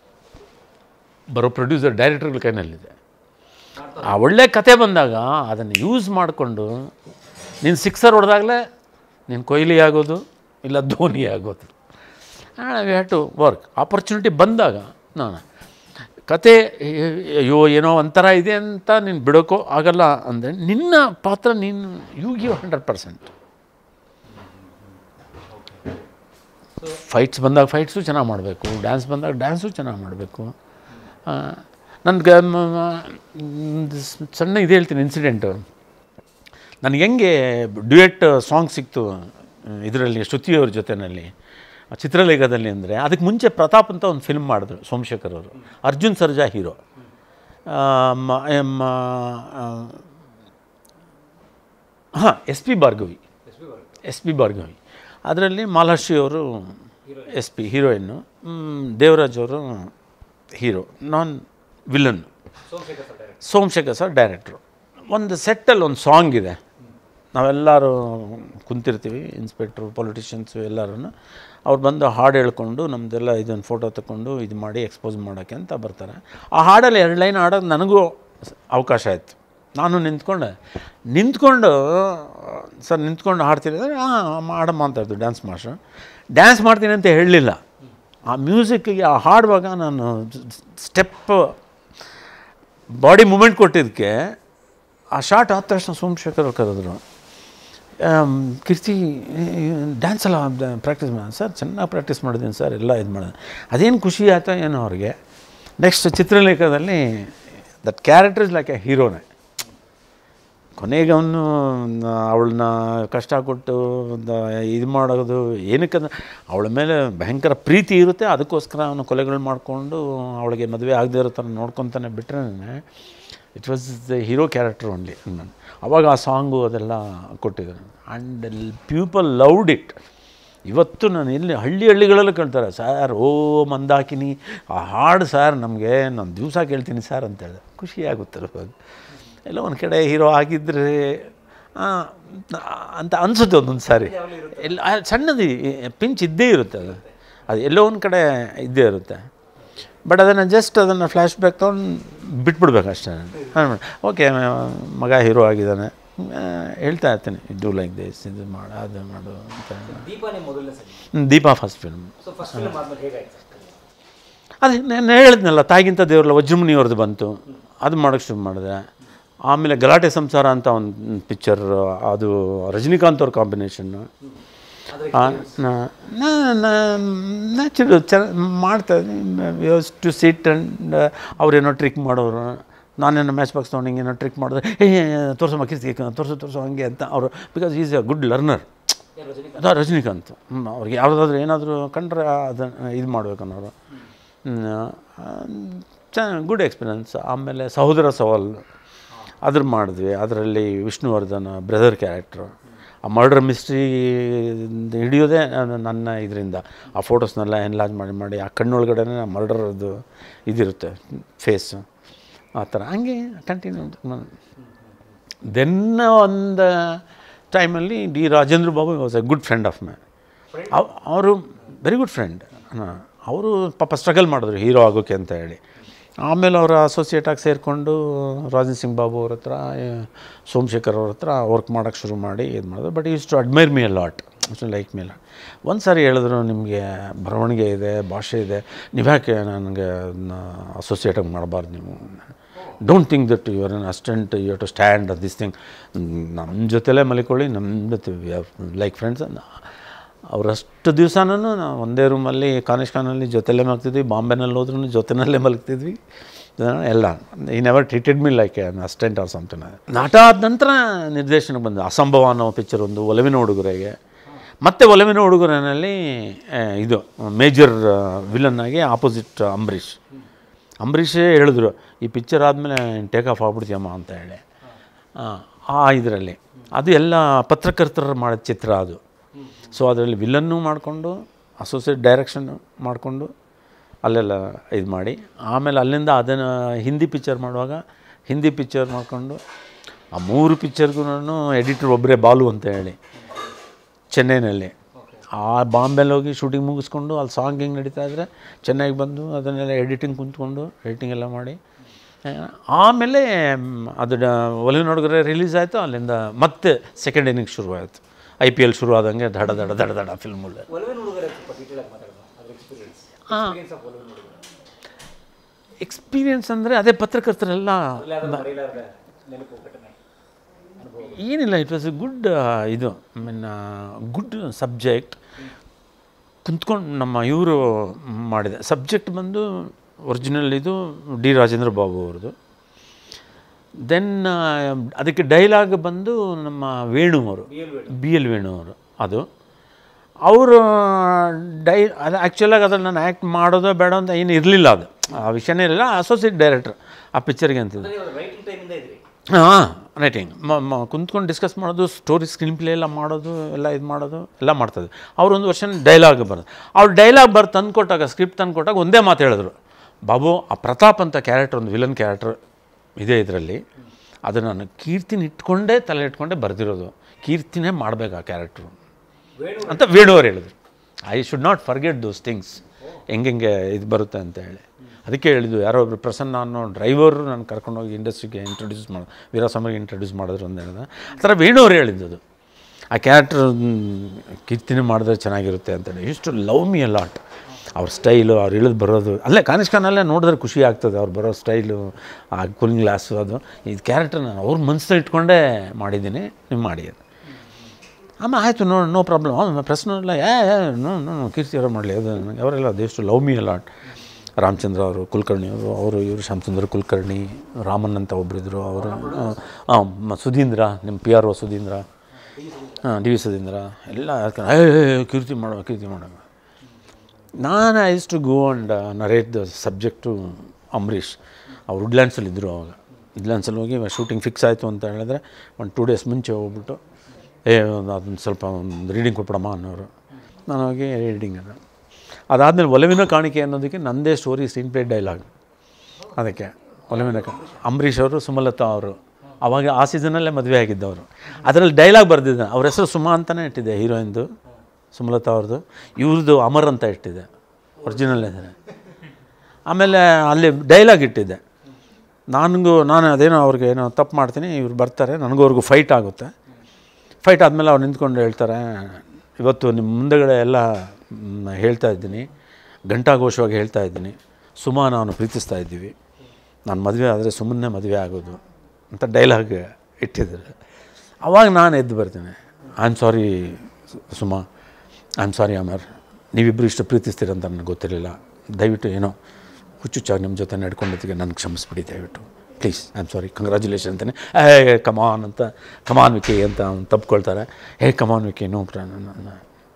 ಬರೋ ಪ್ರೊಡ್ಯೂಸರ್ ಡೈರೆಕ್ಟರ್ಗಳ ಕೈನಲ್ಲಿದೆ ಆ ಒಳ್ಳೆ ಕತೆ ಬಂದಾಗ ಅದನ್ನು ಯೂಸ್ ಮಾಡಿಕೊಂಡು ನೀನು ಸಿಕ್ಸರ್ ಹೊಡೆದಾಗಲೇ ನೀನು ಕೊಹ್ಲಿ ಆಗೋದು ಇಲ್ಲ ಧೋನಿ ಆಗೋದು we have to work opportunity ಬಂದಾಗ ನಾನು ಕತೆ ಅಯ್ಯೋ ಏನೋ ಒಂಥರ ಇದೆ ಅಂತ ನೀನು ಬಿಡೋಕ್ಕೋ ಆಗಲ್ಲ ಅಂದರೆ ನಿನ್ನ ಪಾತ್ರ ನೀನು you give hundred percent fights ಬಂದಾಗ ಫೈಟ್ಸು ಚೆನ್ನಾಗಿ ಮಾಡಬೇಕು ಡ್ಯಾನ್ಸ್ ಬಂದಾಗ ಡ್ಯಾನ್ಸು ಚೆನ್ನಾಗಿ ಮಾಡಬೇಕು ನನಗೆ ಸಣ್ಣ ಇದು ಹೇಳ್ತೀನಿ ಇನ್ಸಿಡೆಂಟು ನನಗೆ ಹೆಂಗೆ ಡ್ಯುಯೆಟ್ ಸಾಂಗ್ ಸಿಕ್ತು ಇದರಲ್ಲಿ ಶ್ರುತಿಯವ್ರ ಜೊತೆಯಲ್ಲಿ ಚಿತ್ರಲೇಖದಲ್ಲಿ ಅಂದರೆ ಅದಕ್ಕೆ ಮುಂಚೆ ಪ್ರತಾಪ್ ಅಂತ ಒಂದು ಫಿಲ್ಮ್ ಮಾಡಿದ್ರು ಸೋಮಶೇಖರ್ ಅವರು ಅರ್ಜುನ್ ಸರ್ಜಾ ಹೀರೋ ಹಾಂ S P Bhargavi S P Bhargavi ಅದರಲ್ಲಿ ಮಾಲಾಶ್ರೀ ಅವರು ಎಸ್ ಪಿ ಹೀರೋಯಿನ್ನು ದೇವರಾಜ್ ಅವರು ಹೀರೋ ನಾನ್ ವಿಲನ್ ಸೋಮಶೇಖರ್ ಸರ್ ಡೈರೆಕ್ಟ್ರು ಒಂದು ಸೆಟ್ಟಲ್ಲಿ ಒಂದು ಸಾಂಗ್ ಇದೆ ನಾವೆಲ್ಲರೂ ಕುಂತಿರ್ತೀವಿ ಇನ್ಸ್ಪೆಕ್ಟ್ರು ಪೊಲಿಟಿಷಿಯನ್ಸು ಎಲ್ಲರೂ ಅವ್ರು ಬಂದು ಹಾಡು ಹೇಳ್ಕೊಂಡು ನಮ್ಮದೆಲ್ಲ ಇದನ್ನು ಫೋಟೋ ತಗೊಂಡು ಇದು ಮಾಡಿ ಎಕ್ಸ್ಪೋಸ್ ಮಾಡೋಕ್ಕೆ ಅಂತ ಬರ್ತಾರೆ ಆ ಹಾಡಲ್ಲಿ ಎರಡು ಲೈನ್ ಹಾಡೋದು ನನಗೂ ಸ- ಅವಕಾಶ ಆಯಿತು ನಾನು ನಿಂತ್ಕೊಂಡೆ ನಿಂತ್ಕೊಂಡು ಸರ್ ನಿಂತ್ಕೊಂಡು ಹಾಡ್ತೀನಿ ಅಂದರೆ ಹಾಂ ಮಾಡಮ್ಮ ಅಂತ ಇದ್ದು ಡ್ಯಾನ್ಸ್ ಮಾಸ್ಟ್ರು ಡ್ಯಾನ್ಸ್ ಮಾಡ್ತೀನಿ ಅಂತ ಹೇಳಲಿಲ್ಲ ಆ ಮ್ಯೂಸಿಕ್ಕಿಗೆ ಆ ಹಾಡುವಾಗ ನಾನು ಸ್ಟೆಪ್ ಬಾಡಿ ಮೂಮೆಂಟ್ ಕೊಟ್ಟಿದ್ದಕ್ಕೆ ಆ ಶಾರ್ಟ್ ಆದ ತಕ್ಷಣ ಸೋಮಶೇಖರ್ ಅವ್ರು ಕರೆದ್ರು ಆಮ್, ಕೀರ್ತಿ ಡ್ಯಾನ್ಸ್ ಎಲ್ಲ ಪ್ರಾಕ್ಟೀಸ್ ಮಾಡಿ ಸರ್ ಚೆನ್ನಾಗಿ ಪ್ರಾಕ್ಟೀಸ್ ಮಾಡಿದ್ದೀನಿ ಸರ್ ಎಲ್ಲ ಇದು ಮಾಡಿದೆ ಅದೇನು ಖುಷಿ ಆಯ್ತಾ ಏನೋ ಅವ್ರಿಗೆ ನೆಕ್ಸ್ಟ್ ಚಿತ್ರಲೇಖದಲ್ಲಿ that character is like a ಹೀರೋನೇ ಕೊನೆಗೆ ಅವನು ಅವಳನ್ನ ಕಷ್ಟ ಕೊಟ್ಟು ಒಂದು ಇದು ಮಾಡೋದು ಏನಕ್ಕಂದ್ರೆ ಅವಳ ಮೇಲೆ ಭಯಂಕರ ಪ್ರೀತಿ ಇರುತ್ತೆ ಅದಕ್ಕೋಸ್ಕರ ಅವನು ಕೊಲೆಗಳು ಮಾಡಿಕೊಂಡು ಅವಳಿಗೆ ಮದುವೆ ಆಗದೆ ಇರೋ ಥರ ನೋಡ್ಕೊತಾನೆ ಬಿಟ್ಟರೆ it was the hero character only ನಾನು ಅವಾಗ ಆ ಸಾಂಗು ಅದೆಲ್ಲ ಕೊಟ್ಟಿದ್ದಾರೆ ಆ್ಯಂಡ್ ಪೀಪಲ್ ಲವ್ಡ್ ಇಟ್ ಇವತ್ತು ನಾನು ಎಲ್ಲಿ ಹಳ್ಳಿ ಹಳ್ಳಿಗಳಲ್ಲೂ ಕೇಳ್ತಾರೆ ಸರ್ ಓ ಮಂದಾಕಿನಿ ಆ ಹಾಡು ಸರ್ ನಮಗೆ ನಾನು ದಿವಸ ಕೇಳ್ತೀನಿ ಸರ್ ಅಂತ ಹೇಳಿದೆ ಖುಷಿ ಆಗುತ್ತಲ್ಲ ಇವಾಗ ಎಲ್ಲ ಒಂದು ಕಡೆ ಹೀರೋ ಆಗಿದ್ದರೆ ಆ, ಅಂತ ಅನಿಸುತ್ತೆ ಒಂದೊಂದು ಸಾರಿ ಎಲ್ಲ ಆ, ಸಣ್ಣದು ಪಿಂಚ್ ಇದ್ದೇ ಇರುತ್ತೆ ಅದು ಅದು ಎಲ್ಲೋ ಒಂದು ಕಡೆ ಇದ್ದೇ ಇರುತ್ತೆ ಬಟ್ ಅದನ್ನು ಜಸ್ಟ್ ಅದನ್ನು ಫ್ಲ್ಯಾಶ್ ಬ್ಯಾಕ್ ತೊಗೊಂಡು ಬಿಟ್ಬಿಡ್ಬೇಕು ಅಷ್ಟೇ ಹಾಂ ಓಕೆ ಮಗ ಹೀರೋ ಆಗಿದ್ದಾನೆ ಆ, ಹೇಳ್ತಾ ಇರ್ತೀನಿ ಡೂ ಲೈಕ್ ದಿಸ್ ಇದು ಮಾಡು ಅದು ಮಾಡು ಅಂತ ದೀಪಾನೇ ಮೊದಲನೇ ಸಲ ಹ್ಮ್, Deepa first film so first film ಆದ್ಮೇಲೆ ಹೇಗಾಯ್ತು ಅದೇ ನಾನು ಹೇಳಿದ್ನಲ್ಲ ತಾಯಿಗಿಂತ ದೇವ್ರಲ್ಲ ವಜ್ರಮುನಿಯವ್ರದ್ದು ಬಂತು ಅದು ಮಾಡೋಕ್ಕೆ ಶುರು ಮಾಡಿದೆ ಆಮೇಲೆ ಗಲಾಟೆ ಸಂಸಾರ ಅಂತ ಒಂದು ಪಿಕ್ಚರ್ ಅದು ರಜನಿಕಾಂತ್ ಅವ್ರ ಕಾಂಬಿನೇಷನ್ನು ನ್ಯಾಚುರಲ್ ಚ ಮಾಡ್ತಾ ಟು ಸಿಟ್ ಆ್ಯಂಡ್ ಅವ್ರೇನೋ ಟ್ರಿಕ್ ಮಾಡೋರು ನಾನೇನೋ ಮ್ಯಾಚ್ ಬಾಕ್ಸ್ ತೊಗೊಂಡು ಹಿಂಗೇನೋ ಟ್ರಿಕ್ ಮಾಡಿದ್ರೆ ಏ ತೋರಿಸೋ ಕಿರ್ತಿ ತೋರಿಸು ತೋರಿಸೋ ಹಂಗೆ ಅಂತ ಅವರು because is a good learner ಅದು ರಜನಿಕಾಂತ್ ಹ್ಮ್, ಅವ್ರಿಗೆ ಯಾವುದಾದ್ರೂ ಏನಾದರೂ ಕಂಡ್ರೆ ಅದನ್ನು ಇದು ಮಾಡ್ಬೇಕನ್ನೋರು ಚೆನ್ನಾಗಿ ಗುಡ್ ಎಕ್ಸ್ಪೀರಿಯನ್ಸ್ ಆಮೇಲೆ ಸಹೋದರ ಸವಾಲ್ ಅದ್ರ ಮಾಡಿದ್ವಿ ಅದರಲ್ಲಿ ವಿಷ್ಣುವರ್ಧನ್ ಬ್ರದರ್ ಕ್ಯಾರೆಕ್ಟ್ರು ಆ ಮರ್ಡರ್ ಮಿಸ್ಟ್ರಿ ಹಿಡಿಯೋದೇ ನಾನು- ನನ್ನ ಇದರಿಂದ ಆ ಫೋಟೋಸ್ನೆಲ್ಲ ಎನ್ಲಾಜ್ ಮಾಡಿ ಮಾಡಿ ಆ ಕಣ್ಣೊಳಗಡೆನೇ ಮರ್ಡರ್ದು ಇದಿರುತ್ತೆ ಫೇಸು ಆ ಥರ ಹಂಗೆ ಕಂಟಿನ್ಯೂ ದೆನ್ ಒಂದು ಟೈಮಲ್ಲಿ D Rajendra Babu was a good friend of my ಅವರು ವೆರಿ ಗುಡ್ ಫ್ರೆಂಡ್ ಅವರು ಪಾಪ ಸ್ಟ್ರಗಲ್ ಮಾಡಿದ್ರು ಹೀರೋ ಆಗೋಕ್ಕೆ ಅಂತ ಹೇಳಿ ಆಮೇಲೆ ಅವರ ಅಸೋಸಿಯೇಟಾಗಿ ಸೇರಿಕೊಂಡು ರಾಜನ್ ಸಿಂಗ್ ಬಾಬು ಅವ್ರ ಹತ್ರ ಆ, ಸೋಮಶೇಖರ್ ಅವ್ರ ಹತ್ರ ವರ್ಕ್ ಮಾಡೋಕ್ಕೆ ಶುರು ಮಾಡಿ ಇದು ಮಾಡಿದ್ರು but is to admire me a lot ಅಷ್ಟು ಲೈಕ್ ಮಿ ಲಾಟ್ ಒಂದು ಸಾರಿ ಹೇಳಿದ್ರು ನಿಮಗೆ ಬರವಣಿಗೆ ಇದೆ ಭಾಷೆ ಇದೆ ನೀವ್ಯಾಕೆ ನನಗೆ ಅಸೋಸಿಯೇಟಾಗಿ ಮಾಡಬಾರ್ದು ನೀವು don't think that you are an assistant you to stand this thing ನಮ್ಮ ಜೊತೆಲೇ ಮಲಿಕೊಳ್ಳಿ ನಮ್ಮ ಜೊತೆ ಲೈಕ್ ಫ್ರೆಂಡ್ಸ್ ಅವರಷ್ಟು ದಿವಸನೂ ನಾವು ಒಂದೇ ರೂಮಲ್ಲಿ ಕಾನೇಶ್ ಖಾನಲ್ಲಿ ಜೊತೆಲೇ ಮಲಗ್ತಿದ್ವಿ ಬಾಂಬೆನಲ್ಲಿ ಹೋದ್ರೂ ಜೊತೆನಲ್ಲೇ ಮಲಗ್ತಿದ್ವಿ ಆ, ಎಲ್ಲ ಈ never treated me like an assistant or something ನಾಟ ಆದ ನಂತರ ನಿರ್ದೇಶನಕ್ಕೆ ಬಂದ ಅಸಂಭವ ಅನ್ನೋ ಪಿಕ್ಚರ್ ಒಂದು ಒಲವಿನ ಹುಡುಗರಿಗೆ ಮತ್ತೆ ಒಲವಿನ ಹುಡುಗರಲ್ಲಿ ಆ, ಇದು ಮೇಜರ್ ವಿಲನ್ ಆಗಿ ಆಪೋಸಿಟ್ ಅಂಬರೀಷ್ ಅಂಬರೀಷೇ ಹೇಳಿದ್ರು ಈ ಪಿಕ್ಚರ್ ಆದಮೇಲೆ ಟೇಕ್ ಆಫ್ ಆಗ್ಬಿಡ್ತೀಯಮ್ಮ ಅಂತ ಹೇಳಿ ಆ, ಆ ಇದರಲ್ಲಿ ಅದು ಎಲ್ಲ ಪತ್ರಕರ್ತರು ಮಾಡಿದ ಚಿತ್ರ ಅದು ಸೊ ಅದರಲ್ಲಿ ವಿಲನ್ನು ಮಾಡಿಕೊಂಡು ಅಸೋಸಿಯೇಟ್ ಡೈರೆಕ್ಷನ್ ಮಾಡಿಕೊಂಡು ಅಲ್ಲೆಲ್ಲ ಇದು ಮಾಡಿ ಆಮೇಲೆ ಅಲ್ಲಿಂದ ಅದನ್ನು ಹಿಂದಿ ಪಿಕ್ಚರ್ ಮಾಡುವಾಗ ಹಿಂದಿ ಪಿಕ್ಚರ್ ಮಾಡಿಕೊಂಡು ಆ ಮೂರು ಪಿಕ್ಚರ್ಗೂ ಎಡಿಟರ್ ಒಬ್ಬರೇ ಬಾಲು ಅಂತ ಹೇಳಿ ಚೆನ್ನೈನಲ್ಲಿ ಆ ಬಾಂಬೆಲಿ ಹೋಗಿ ಶೂಟಿಂಗ್ ಮುಗಿಸ್ಕೊಂಡು ಅಲ್ಲಿ ಸಾಂಗ್ ಹಿಂಗೆ ನಡೀತಾ ಇದ್ದರೆ ಚೆನ್ನೈಗೆ ಬಂದು ಅದನ್ನೆಲ್ಲ ಎಡಿಟಿಂಗ್ ಕುಂತ್ಕೊಂಡು ಎಡಿಟಿಂಗ್ ಎಲ್ಲ ಮಾಡಿ ಆ, ಆಮೇಲೆ ಮ್, ಅದು ಡ ಒಲಿವಿನ ಹುಡುಗರೆ ರಿಲೀಸ್ ಆಯಿತು ಅಲ್ಲಿಂದ ಮತ್ತೆ ಸೆಕೆಂಡ್ ಇನ್ನಿಂಗ್ ಶುರುವಾಯಿತು ಐ ಪಿ ಎಲ್ ಶುರು ಆದಂಗೆ ದಡ ದಡ ದಡ ದಡ ಫಿಲ್ಮ್ಗಳು ಒಲವಿನ ಹುಡುಗರ ಸ್ವಲ್ಪ ಡೀಟೇಲ್ ಆಗಿ ಮಾತಾಡೋಣ ಅದ್ರ ಎಕ್ಸ್ಪೀರಿಯನ್ಸ್ ಎಕ್ಸ್ಪೀರಿಯನ್ಸ್ ಆಫ್ ಒಲವಿನ ಹುಡುಗರ ಎಕ್ಸ್ಪೀರಿಯನ್ಸ್ ಅಂದರೆ ಅದೇ ಪತ್ರಕರ್ತರೆಲ್ಲ ಅಲ್ಲೇ ಅದನ್ನ ಮರೆಯಲಾರದ ನೆನಪು ಘಟನೆ ಏನಿಲ್ಲ ಇಟ್ ವಾಸ್ ಎ ಗುಡ್ ಇದು ಐ ಮೀನ್ ಗುಡ್ ಸಬ್ಜೆಕ್ಟ್ ಕುಂತ್ಕೊಂಡು ನಮ್ಮ ಇವರು ಮಾಡಿದೆ ಸಬ್ಜೆಕ್ಟ್ ಬಂದು ಒರಿಜಿನಲ್ ಇದು ಡಿ ರಾಜೇಂದ್ರ ಬಾಬು ಅವ್ರದ್ದು ದೆನ್ ಅದಕ್ಕೆ ಡೈಲಾಗ್ ಬಂದು ನಮ್ಮ ವೇಣು ಅವರು ಬಿ ಎಲ್ ವೇಣು ಅವರು ಅದು ಅವರು ಡೈ ಅದು ಆ್ಯಕ್ಚುಲಾಗಿ ಅದ್ರಲ್ಲಿ ನಾನು ಆ್ಯಕ್ಟ್ ಮಾಡೋದೋ ಬೇಡ ಅಂತ ಏನು ಇರಲಿಲ್ಲ ಅದು ಆ ವಿಷಯನೇ ಇರಲಿಲ್ಲ ಅಸೋಸಿಯೇಟ್ ಡೈರೆಕ್ಟರ್ ಆ ಪಿಕ್ಚರ್ಗೆ ಅಂತಿದ್ದು ನೀವು ರೈಟಿಂಗ್ ಟೈಮಿಂದ ಇದ್ರಿ ಹಾಂ ರೈಟಿಂಗ್ ಮ ಕುಂತ್ಕೊಂಡು ಡಿಸ್ಕಸ್ ಮಾಡೋದು ಸ್ಟೋರಿ ಸ್ಕ್ರೀನ್ ಪ್ಲೇ ಎಲ್ಲ ಮಾಡೋದು ಎಲ್ಲ ಇದು ಮಾಡೋದು ಎಲ್ಲ ಮಾಡ್ತದೆ ಅವ್ರು ಒಂದು ವರ್ಷ ಡೈಲಾಗ್ ಬರೋದು ಅವ್ರು ಡೈಲಾಗ್ ಬರ್ ತಂದು ಕೊಟ್ಟಾಗ ಸ್ಕ್ರಿಪ್ಟ್ ತಂದು ಕೊಟ್ಟಾಗ ಒಂದೇ ಮಾತು ಹೇಳಿದ್ರು ಬಾಬು ಆ ಪ್ರತಾಪ್ ಅಂತ ಕ್ಯಾರೆಕ್ಟರ್ ಒಂದು ವಿಲನ್ ಕ್ಯಾರೆಕ್ಟರ್ ಇದೆ ಇದರಲ್ಲಿ ಅದು ನಾನು ಕೀರ್ತಿನ ಇಟ್ಕೊಂಡೇ ತಲೆ ಇಟ್ಕೊಂಡೇ ಬರೆದಿರೋದು ಕೀರ್ತಿನೇ ಮಾಡಬೇಕು ಆ ಕ್ಯಾರೆಕ್ಟ್ರು ಅಂತ ವೇಣುವರು ಹೇಳಿದ್ರು I should not forget those things ಹೆಂಗೆ ಇದು ಬರುತ್ತೆ ಅಂತ ಹೇಳಿ ಅದಕ್ಕೆ ಹೇಳಿದ್ದು ಯಾರೋ ಒಬ್ರು ಪ್ರಸನ್ನ ಅನ್ನೋ ಡ್ರೈವರು ನಾನು ಕರ್ಕೊಂಡೋಗಿ ಇಂಡಸ್ಟ್ರಿಗೆ ಇಂಟ್ರೊಡ್ಯೂಸ್ ಮಾಡಿ ವೀರಸ್ವಾಮಿಗೆ ಇಂಟ್ರೊಡ್ಯೂಸ್ ಮಾಡಿದ್ರು ಅಂತ ಹೇಳಿದ ಆ ಥರ ವೇಣುವರು ಹೇಳಿದ್ದು ಅದು ಆ ಕ್ಯಾರೆಕ್ಟರ್ ಕೀರ್ತಿನೇ ಮಾಡಿದ್ರೆ ಚೆನ್ನಾಗಿರುತ್ತೆ ಅಂತೇಳಿ ಇಷ್ಟು ಲವ್ ಮಿ ಅ ಲಾಟ್ ಅವ್ರ ಸ್ಟೈಲು ಅವ್ರು ಇಳಿದು ಬರೋದು ಅಲ್ಲೇ ಕಾನಿಷ್ಕನಲ್ಲೇ ನೋಡಿದ್ರೆ ಖುಷಿ ಆಗ್ತದೆ ಅವ್ರು ಬರೋ ಸ್ಟೈಲು ಆ ಕೂಲಿಂಗ್ ಗ್ಲಾಸು ಅದು ಇದು ಕ್ಯಾರೆಕ್ಟರ್ ನಾನು ಅವ್ರ ಮನಸ್ಸಲ್ಲಿ ಇಟ್ಕೊಂಡೇ ಮಾಡಿದ್ದೀನಿ ನೀವು ಮಾಡಿ ಅದು ಆಮೇಲೆ ಆಯಿತು ನೋ ನೋ ಪ್ರಾಬ್ಲಮ್ ಆಮೇಲೆ ಪ್ರಶ್ನೆ ಇಲ್ಲ ಏ ಏ, ನೋ ನೋ ನೋ, ಕೀರ್ತಿ ಅವರ ಮಾಡಲಿ ಅದು ನನಗೆ ಅವರೆಲ್ಲ ದೇಷ್ಟು ಲವ್ ಮಿ ಅಲಾಟ್ ರಾಮಚಂದ್ರ ಅವರು ಕುಲಕರ್ಣಿ ಅವರು ಅವರು ಇವರು ಶ್ಯಾಮಚಂದ್ರ ಕುಲಕರ್ಣಿ ರಾಮನ್ ಅಂತ ಒಬ್ಬರಿದ್ದರು ಅವರು ಹಾಂ ಸುಧೀಂದ್ರ ನಿಮ್ಮ ಪಿ ಆರ್ ಒ ಸುಧೀಂದ್ರ ಹಾಂ ಡಿ ವಿ ಸುಧೀಂದ್ರ ಎಲ್ಲ ಹೇಳ್ತಾರೆ, ಏ ಏ, ಏ, ಕೀರ್ತಿ ಮಾಡೋ ಕೀರ್ತಿ ಮಾಡೋ ನಾನು ಐಸ್ to go and narrate the subject Ambareesh ಅವ್ರು ವುಡ್ಲ್ಯಾಂಡ್ಸಲ್ಲಿ ಇದ್ದರು ಅವಾಗ ವುಡ್ಲ್ಯಾಂಡ್ಸಲ್ಲಿ ಹೋಗಿ ಶೂಟಿಂಗ್ ಫಿಕ್ಸ್ ಆಯಿತು ಅಂತ ಹೇಳಿದ್ರೆ ಒಂದು ಟೂ ಡೇಸ್ ಮುಂಚೆ ಹೋಗ್ಬಿಟ್ಟು ಏ ಅದನ್ನು ಸ್ವಲ್ಪ ಒಂದು ರೀಡಿಂಗ್ ಕೊಟ್ಬಿಡಮ್ಮ ಅನ್ನೋರು ನಾನು ಹೋಗಿ ರೀಡಿಂಗ್ ಅದು ಅದಾದಮೇಲೆ ಒಲವಿನ ಕಾಣಿಕೆ ಅನ್ನೋದಕ್ಕೆ ನನ್ನದೇ ಸ್ಟೋರಿ ಸ್ಕ್ರೀನ್ ಪ್ಲೇ ಡೈಲಾಗ್ ಅದಕ್ಕೆ ಒಲವಿನ ಕಾ ಅಂಬರೀಷ್ ಅವರು ಸುಮಲತಾ ಅವರು ಅವಾಗ ಆ ಸೀಸನಲ್ಲೇ ಮದುವೆ ಆಗಿದ್ದವರು ಅದರಲ್ಲಿ ಡೈಲಾಗ್ ಬರೆದಿದ್ದೆ ಅವ್ರ ಹೆಸರು ಸುಮಾ ಅಂತಲೇ ಇಟ್ಟಿದ್ದೆ ಹೀರೋಯಿನ್ದು ಸುಮಲತಾ ಅವ್ರದ್ದು ಇವ್ರದ್ದು ಅಮರ್ ಅಂತ ಇಟ್ಟಿದ್ದೆ ಒರಿಜಿನಲ್ ಹೆಸರು ಆಮೇಲೆ ಅಲ್ಲಿ ಡೈಲಾಗ್ ಇಟ್ಟಿದ್ದೆ ನನಗೂ ನಾನು ಅದೇನೋ ಅವ್ರಿಗೆ ಏನೋ ತಪ್ಪು ಮಾಡ್ತೀನಿ ಇವ್ರು ಬರ್ತಾರೆ ನನಗೂ ಅವ್ರಿಗೂ ಫೈಟ್ ಆಗುತ್ತೆ ಫೈಟ್ ಆದಮೇಲೆ ಅವ್ರು ನಿಂತ್ಕೊಂಡು ಹೇಳ್ತಾರೆ ಇವತ್ತು ನಿಮ್ಮ ಮುಂದೆಗಡೆ ಎಲ್ಲ ಮ್, ಹೇಳ್ತಾ ಇದ್ದೀನಿ ಘಂಟಾಘೋಷವಾಗಿ ಹೇಳ್ತಾ ಇದ್ದೀನಿ ಸುಮಾ ನಾನು ಪ್ರೀತಿಸ್ತಾ ಇದ್ದೀವಿ ನಾನು ಮದುವೆ ಆದರೆ ಸುಮ್ಮನೆ ಮದುವೆ ಆಗೋದು ಅಂತ ಡೈಲಾಗ್ ಇಟ್ಟಿದ್ದಾರೆ ಅವಾಗ ನಾನು ಎದ್ದು ಬರ್ತೀನಿ I am sorry Suma I am sorry Amar ನೀವಿಬ್ಬರು ಇಷ್ಟು ಪ್ರೀತಿಸ್ತೀರಂತ ನನಗೆ ಗೊತ್ತಿರಲಿಲ್ಲ ದಯವಿಟ್ಟು ಏನೋ ಹುಚ್ಚುಚ್ಚಾಗಿ ನಿಮ್ಮ ಜೊತೆ ನಡ್ಕೊಂಡಿದ್ದಕ್ಕೆ ನನಗೆ ಕ್ಷಮಿಸ್ಬಿಡಿ ದಯವಿಟ್ಟು please I am sorry congratulation ಅಂತಾನೆ ಏ ಕಮಾನ್ ಅಂತ ಕಮಾನ್ ವಿಕಿ ಅಂತ ಅವ್ನು ತಪ್ಕೊಳ್ತಾರೆ ಹೇ ಕಮಾನ್ ವಿಕಿ ನೋ ನನ್ನ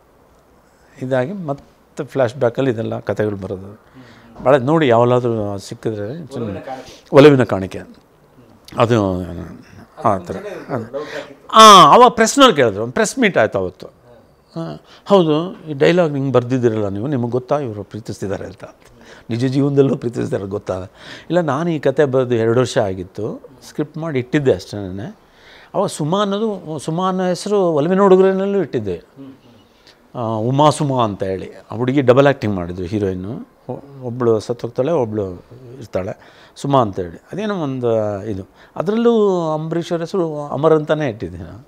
ಇದಾಗಿ ಮತ್ತೆ ಫ್ಲ್ಯಾಶ್ ಬ್ಯಾಕಲ್ಲಿ ಇದೆಲ್ಲ ಕಥೆಗಳು ಬರೋದು ಭಾಳ ನೋಡಿ ಯಾವಲ್ಲಾದರೂ ಸಿಕ್ಕಿದ್ರೆ ಚೆನ್ನಾಗಿ ಒಲವಿನ ಕಾಣಿಕೆ ಅದು ಆ ಥರ ಹಾಂ ಅವಾಗ ಪ್ರೆಸ್ನವ್ರು ಕೇಳಿದ್ರು ಪ್ರೆಸ್ ಮೀಟ್ ಆಯ್ತು ಅವತ್ತು ಆ, ಹೌದು ಈ ಡೈಲಾಗ್ ನಿಂಗೆ ಬರೆದಿದ್ದೀರಲ್ಲ ನೀವು ನಿಮಗೆ ಗೊತ್ತಾ ಇವರು ಪ್ರೀತಿಸ್ತಿದ್ದಾರೆ ಅಂತ ನಿಜ ಜೀವನದಲ್ಲೂ ಪ್ರೀತಿಸ್ತಾರೆ ಗೊತ್ತಾ ಇಲ್ಲ ನಾನು ಈ ಕತೆ ಬರೆದು ಎರಡು ವರ್ಷ ಆಗಿತ್ತು ಸ್ಕ್ರಿಪ್ಟ್ ಮಾಡಿ ಇಟ್ಟಿದ್ದೆ ಅಷ್ಟೇ ಅವಾಗ ಸುಮಾ ಅನ್ನೋದು ಸುಮಾ ಅನ್ನೋ ಹೆಸರು ಒಲವಿನ ಹುಡುಗರಲ್ಲೂ ಇಟ್ಟಿದ್ದೆ ಆ, ಉಮಾ ಸುಮಾ ಅಂತ ಹೇಳಿ ಆ ಹುಡುಗಿ ಡಬಲ್ ಆ್ಯಕ್ಟಿಂಗ್ ಮಾಡಿದ್ರು ಹೀರೋಯಿನ್ನು ಒಬ್ಬಳು ಸತ್ತೋಗ್ತಾಳೆ ಒಬ್ಬಳು ಇರ್ತಾಳೆ ಸುಮಾ ಅಂತೇಳಿ ಅದೇನೋ ಒಂದು ಇದು ಅದರಲ್ಲೂ ಅಂಬರೀಷ್ ಅವ್ರ ಹೆಸರು ಅಮರ್ ಅಂತಲೇ ಇಟ್ಟಿದ್ದೆ ನಾನು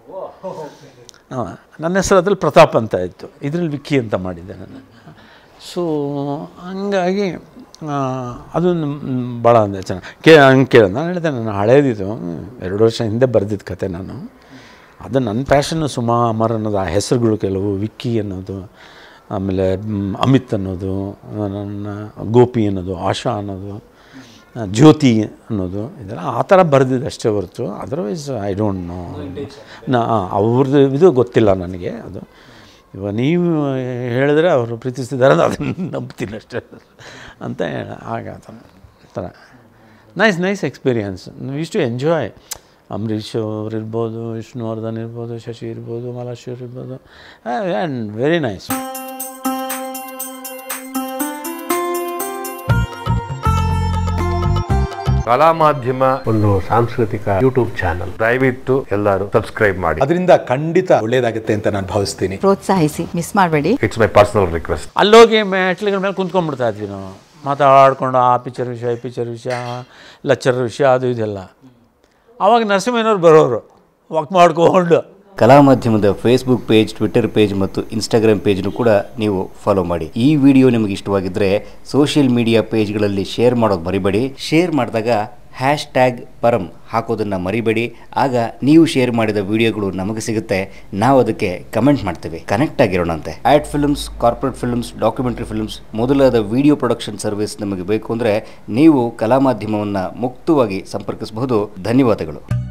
ಹಾಂ ನನ್ನ ಹೆಸರು ಅದ್ರಲ್ಲಿ ಪ್ರತಾಪ್ ಅಂತ ಇತ್ತು ಇದರಲ್ಲಿ ವಿಕ್ಕಿ ಅಂತ ಮಾಡಿದ್ದೆ ನಾನು ಸೊ ಹಂಗಾಗಿ ಆ, ಅದು ಭಾಳ ಅಂದರೆ ಚೆನ್ನಾಗಿ ಕೇ ಹಂಗೆ ಕೇಳಿದೆ ನಾನು ಹೇಳಿದೆ ನಾನು ಹಳೇದಿದ್ದು ಎರಡು ವರ್ಷ ಹಿಂದೆ ಬರೆದಿದ್ದ ಕತೆ ನಾನು ಅದು ನನ್ನ ಪ್ಯಾಷನ್ನು ಸುಮಾ ಅಮರ್ ಅನ್ನೋದು ಆ ಹೆಸರುಗಳು ಕೆಲವು ವಿಕ್ಕಿ ಅನ್ನೋದು ಆಮೇಲೆ ಮ್, ಅಮಿತ್ ಅನ್ನೋದು ನನ್ನ ಗೋಪಿ ಅನ್ನೋದು ಆಶಾ ಅನ್ನೋದು ಆ, ಜ್ಯೋತಿ ಅನ್ನೋದು ಇದೆಲ್ಲ ಆ ಥರ ಬರೆದಿದ್ದು ಅಷ್ಟೇ ಹೊರತು ಅದರ್ವೈಸ್ ಐ ಡೋಂಟ್ ನೋ ನಾ ಅವ್ರದ್ದು ಇದು ಗೊತ್ತಿಲ್ಲ ನನಗೆ ಅದು ಇವಾಗ ನೀವು ಹೇಳಿದ್ರೆ ಅವರು ಪ್ರೀತಿಸ್ತಿದ್ದಾರೆ ಅಂತ ಅದನ್ನು ನಂಬ್ತೀನಿ ಅಷ್ಟೇ ಅಂತ ಹೇಳ ಆಗ ಆ ಥರ ಆ ಥರ nice nice experience used to enjoy Ambareesh ಅವ್ರು ಇರ್ಬೋದು ವಿಷ್ಣುವರ್ಧನ್ ಇರ್ಬೋದು ಶಶಿ ಇರ್ಬೋದು ಮಾಲಾಶ್ವರ್ ಇರ್ಬೋದು ಆ್ಯಂಡ್ ವೆರಿ ನೈಸ್ ಕಲಾ ಮಾಧ್ಯಮ ಒಂದು ಸಾಂಸ್ಕೃತಿಕ ಯೂಟ್ಯೂಬ್ ಚಾನಲ್ ದಯವಿಟ್ಟು ಎಲ್ಲರೂ ಸಬ್ಸ್ಕ್ರೈಬ್ ಮಾಡಿ ಅದರಿಂದ ಖಂಡಿತ ಒಳ್ಳೇದಾಗುತ್ತೆ ಅಂತ ನಾನು ಭಾವಿಸ್ತೀನಿ ಪ್ರೋತ್ಸಾಹಿಸಿ ಮಿಸ್ ಮಾಡಬೇಡಿ ಇಟ್ಸ್ ಮೈ ಪರ್ಸನಲ್ ರಿಕ್ವೆಸ್ಟ್ ಅಲ್ಲೋಗಿ ಮೆಟ್ಲಿಗಳ ಮೇಲೆ ಕುಂತ್ಕೊಂಡ್ಬಿಡ್ತಾ ಇದ್ವಿ ನಾವು ಮಾತಾಡ್ಕೊಂಡು ಆ ಪಿಕ್ಚರ್ ವಿಷಯ ಈ ಪಿಕ್ಚರ್ ವಿಷಯ ಲೆಕ್ಚರ್ ವಿಷಯ ಅದು ಇದೆಲ್ಲ ಆವಾಗ ನರಸಿಂಹಯ್ಯನವ್ರು ಬರೋರು ವಾಕ್ ಮಾಡ್ಕೊಂಡು ಕಲಾ ಮಾಧ್ಯಮದ ಫೇಸ್ಬುಕ್ ಪೇಜ್ ಟ್ವಿಟರ್ ಪೇಜ್ ಮತ್ತು ಇನ್ಸ್ಟಾಗ್ರಾಮ್ ಪೇಜ್ನು ಕೂಡ ನೀವು ಫಾಲೋ ಮಾಡಿ ಈ ವಿಡಿಯೋ ನಿಮಗೆ ಇಷ್ಟವಾಗಿದ್ದರೆ ಸೋಷಿಯಲ್ ಮೀಡಿಯಾ ಪೇಜ್ಗಳಲ್ಲಿ ಶೇರ್ ಮಾಡೋದು ಮರಿಬೇಡಿ ಶೇರ್ ಮಾಡಿದಾಗ ಹ್ಯಾಶ್ ಟ್ಯಾಗ್ ಪರಂ ಹಾಕೋದನ್ನು ಮರಿಬೇಡಿ ಆಗ ನೀವು ಶೇರ್ ಮಾಡಿದ ವಿಡಿಯೋಗಳು ನಮಗೆ ಸಿಗುತ್ತೆ ನಾವು ಅದಕ್ಕೆ ಕಮೆಂಟ್ ಮಾಡ್ತೇವೆ ಕನೆಕ್ಟ್ ಆಗಿರೋಣಂತೆ ad films corporate films documentary films ಮೊದಲಾದ ವಿಡಿಯೋ ಪ್ರೊಡಕ್ಷನ್ ಸರ್ವಿಸ್ ನಮಗೆ ಬೇಕು ಅಂದರೆ ನೀವು ಕಲಾ ಮಾಧ್ಯಮವನ್ನು ಮುಕ್ತವಾಗಿ ಸಂಪರ್ಕಿಸಬಹುದು ಧನ್ಯವಾದಗಳು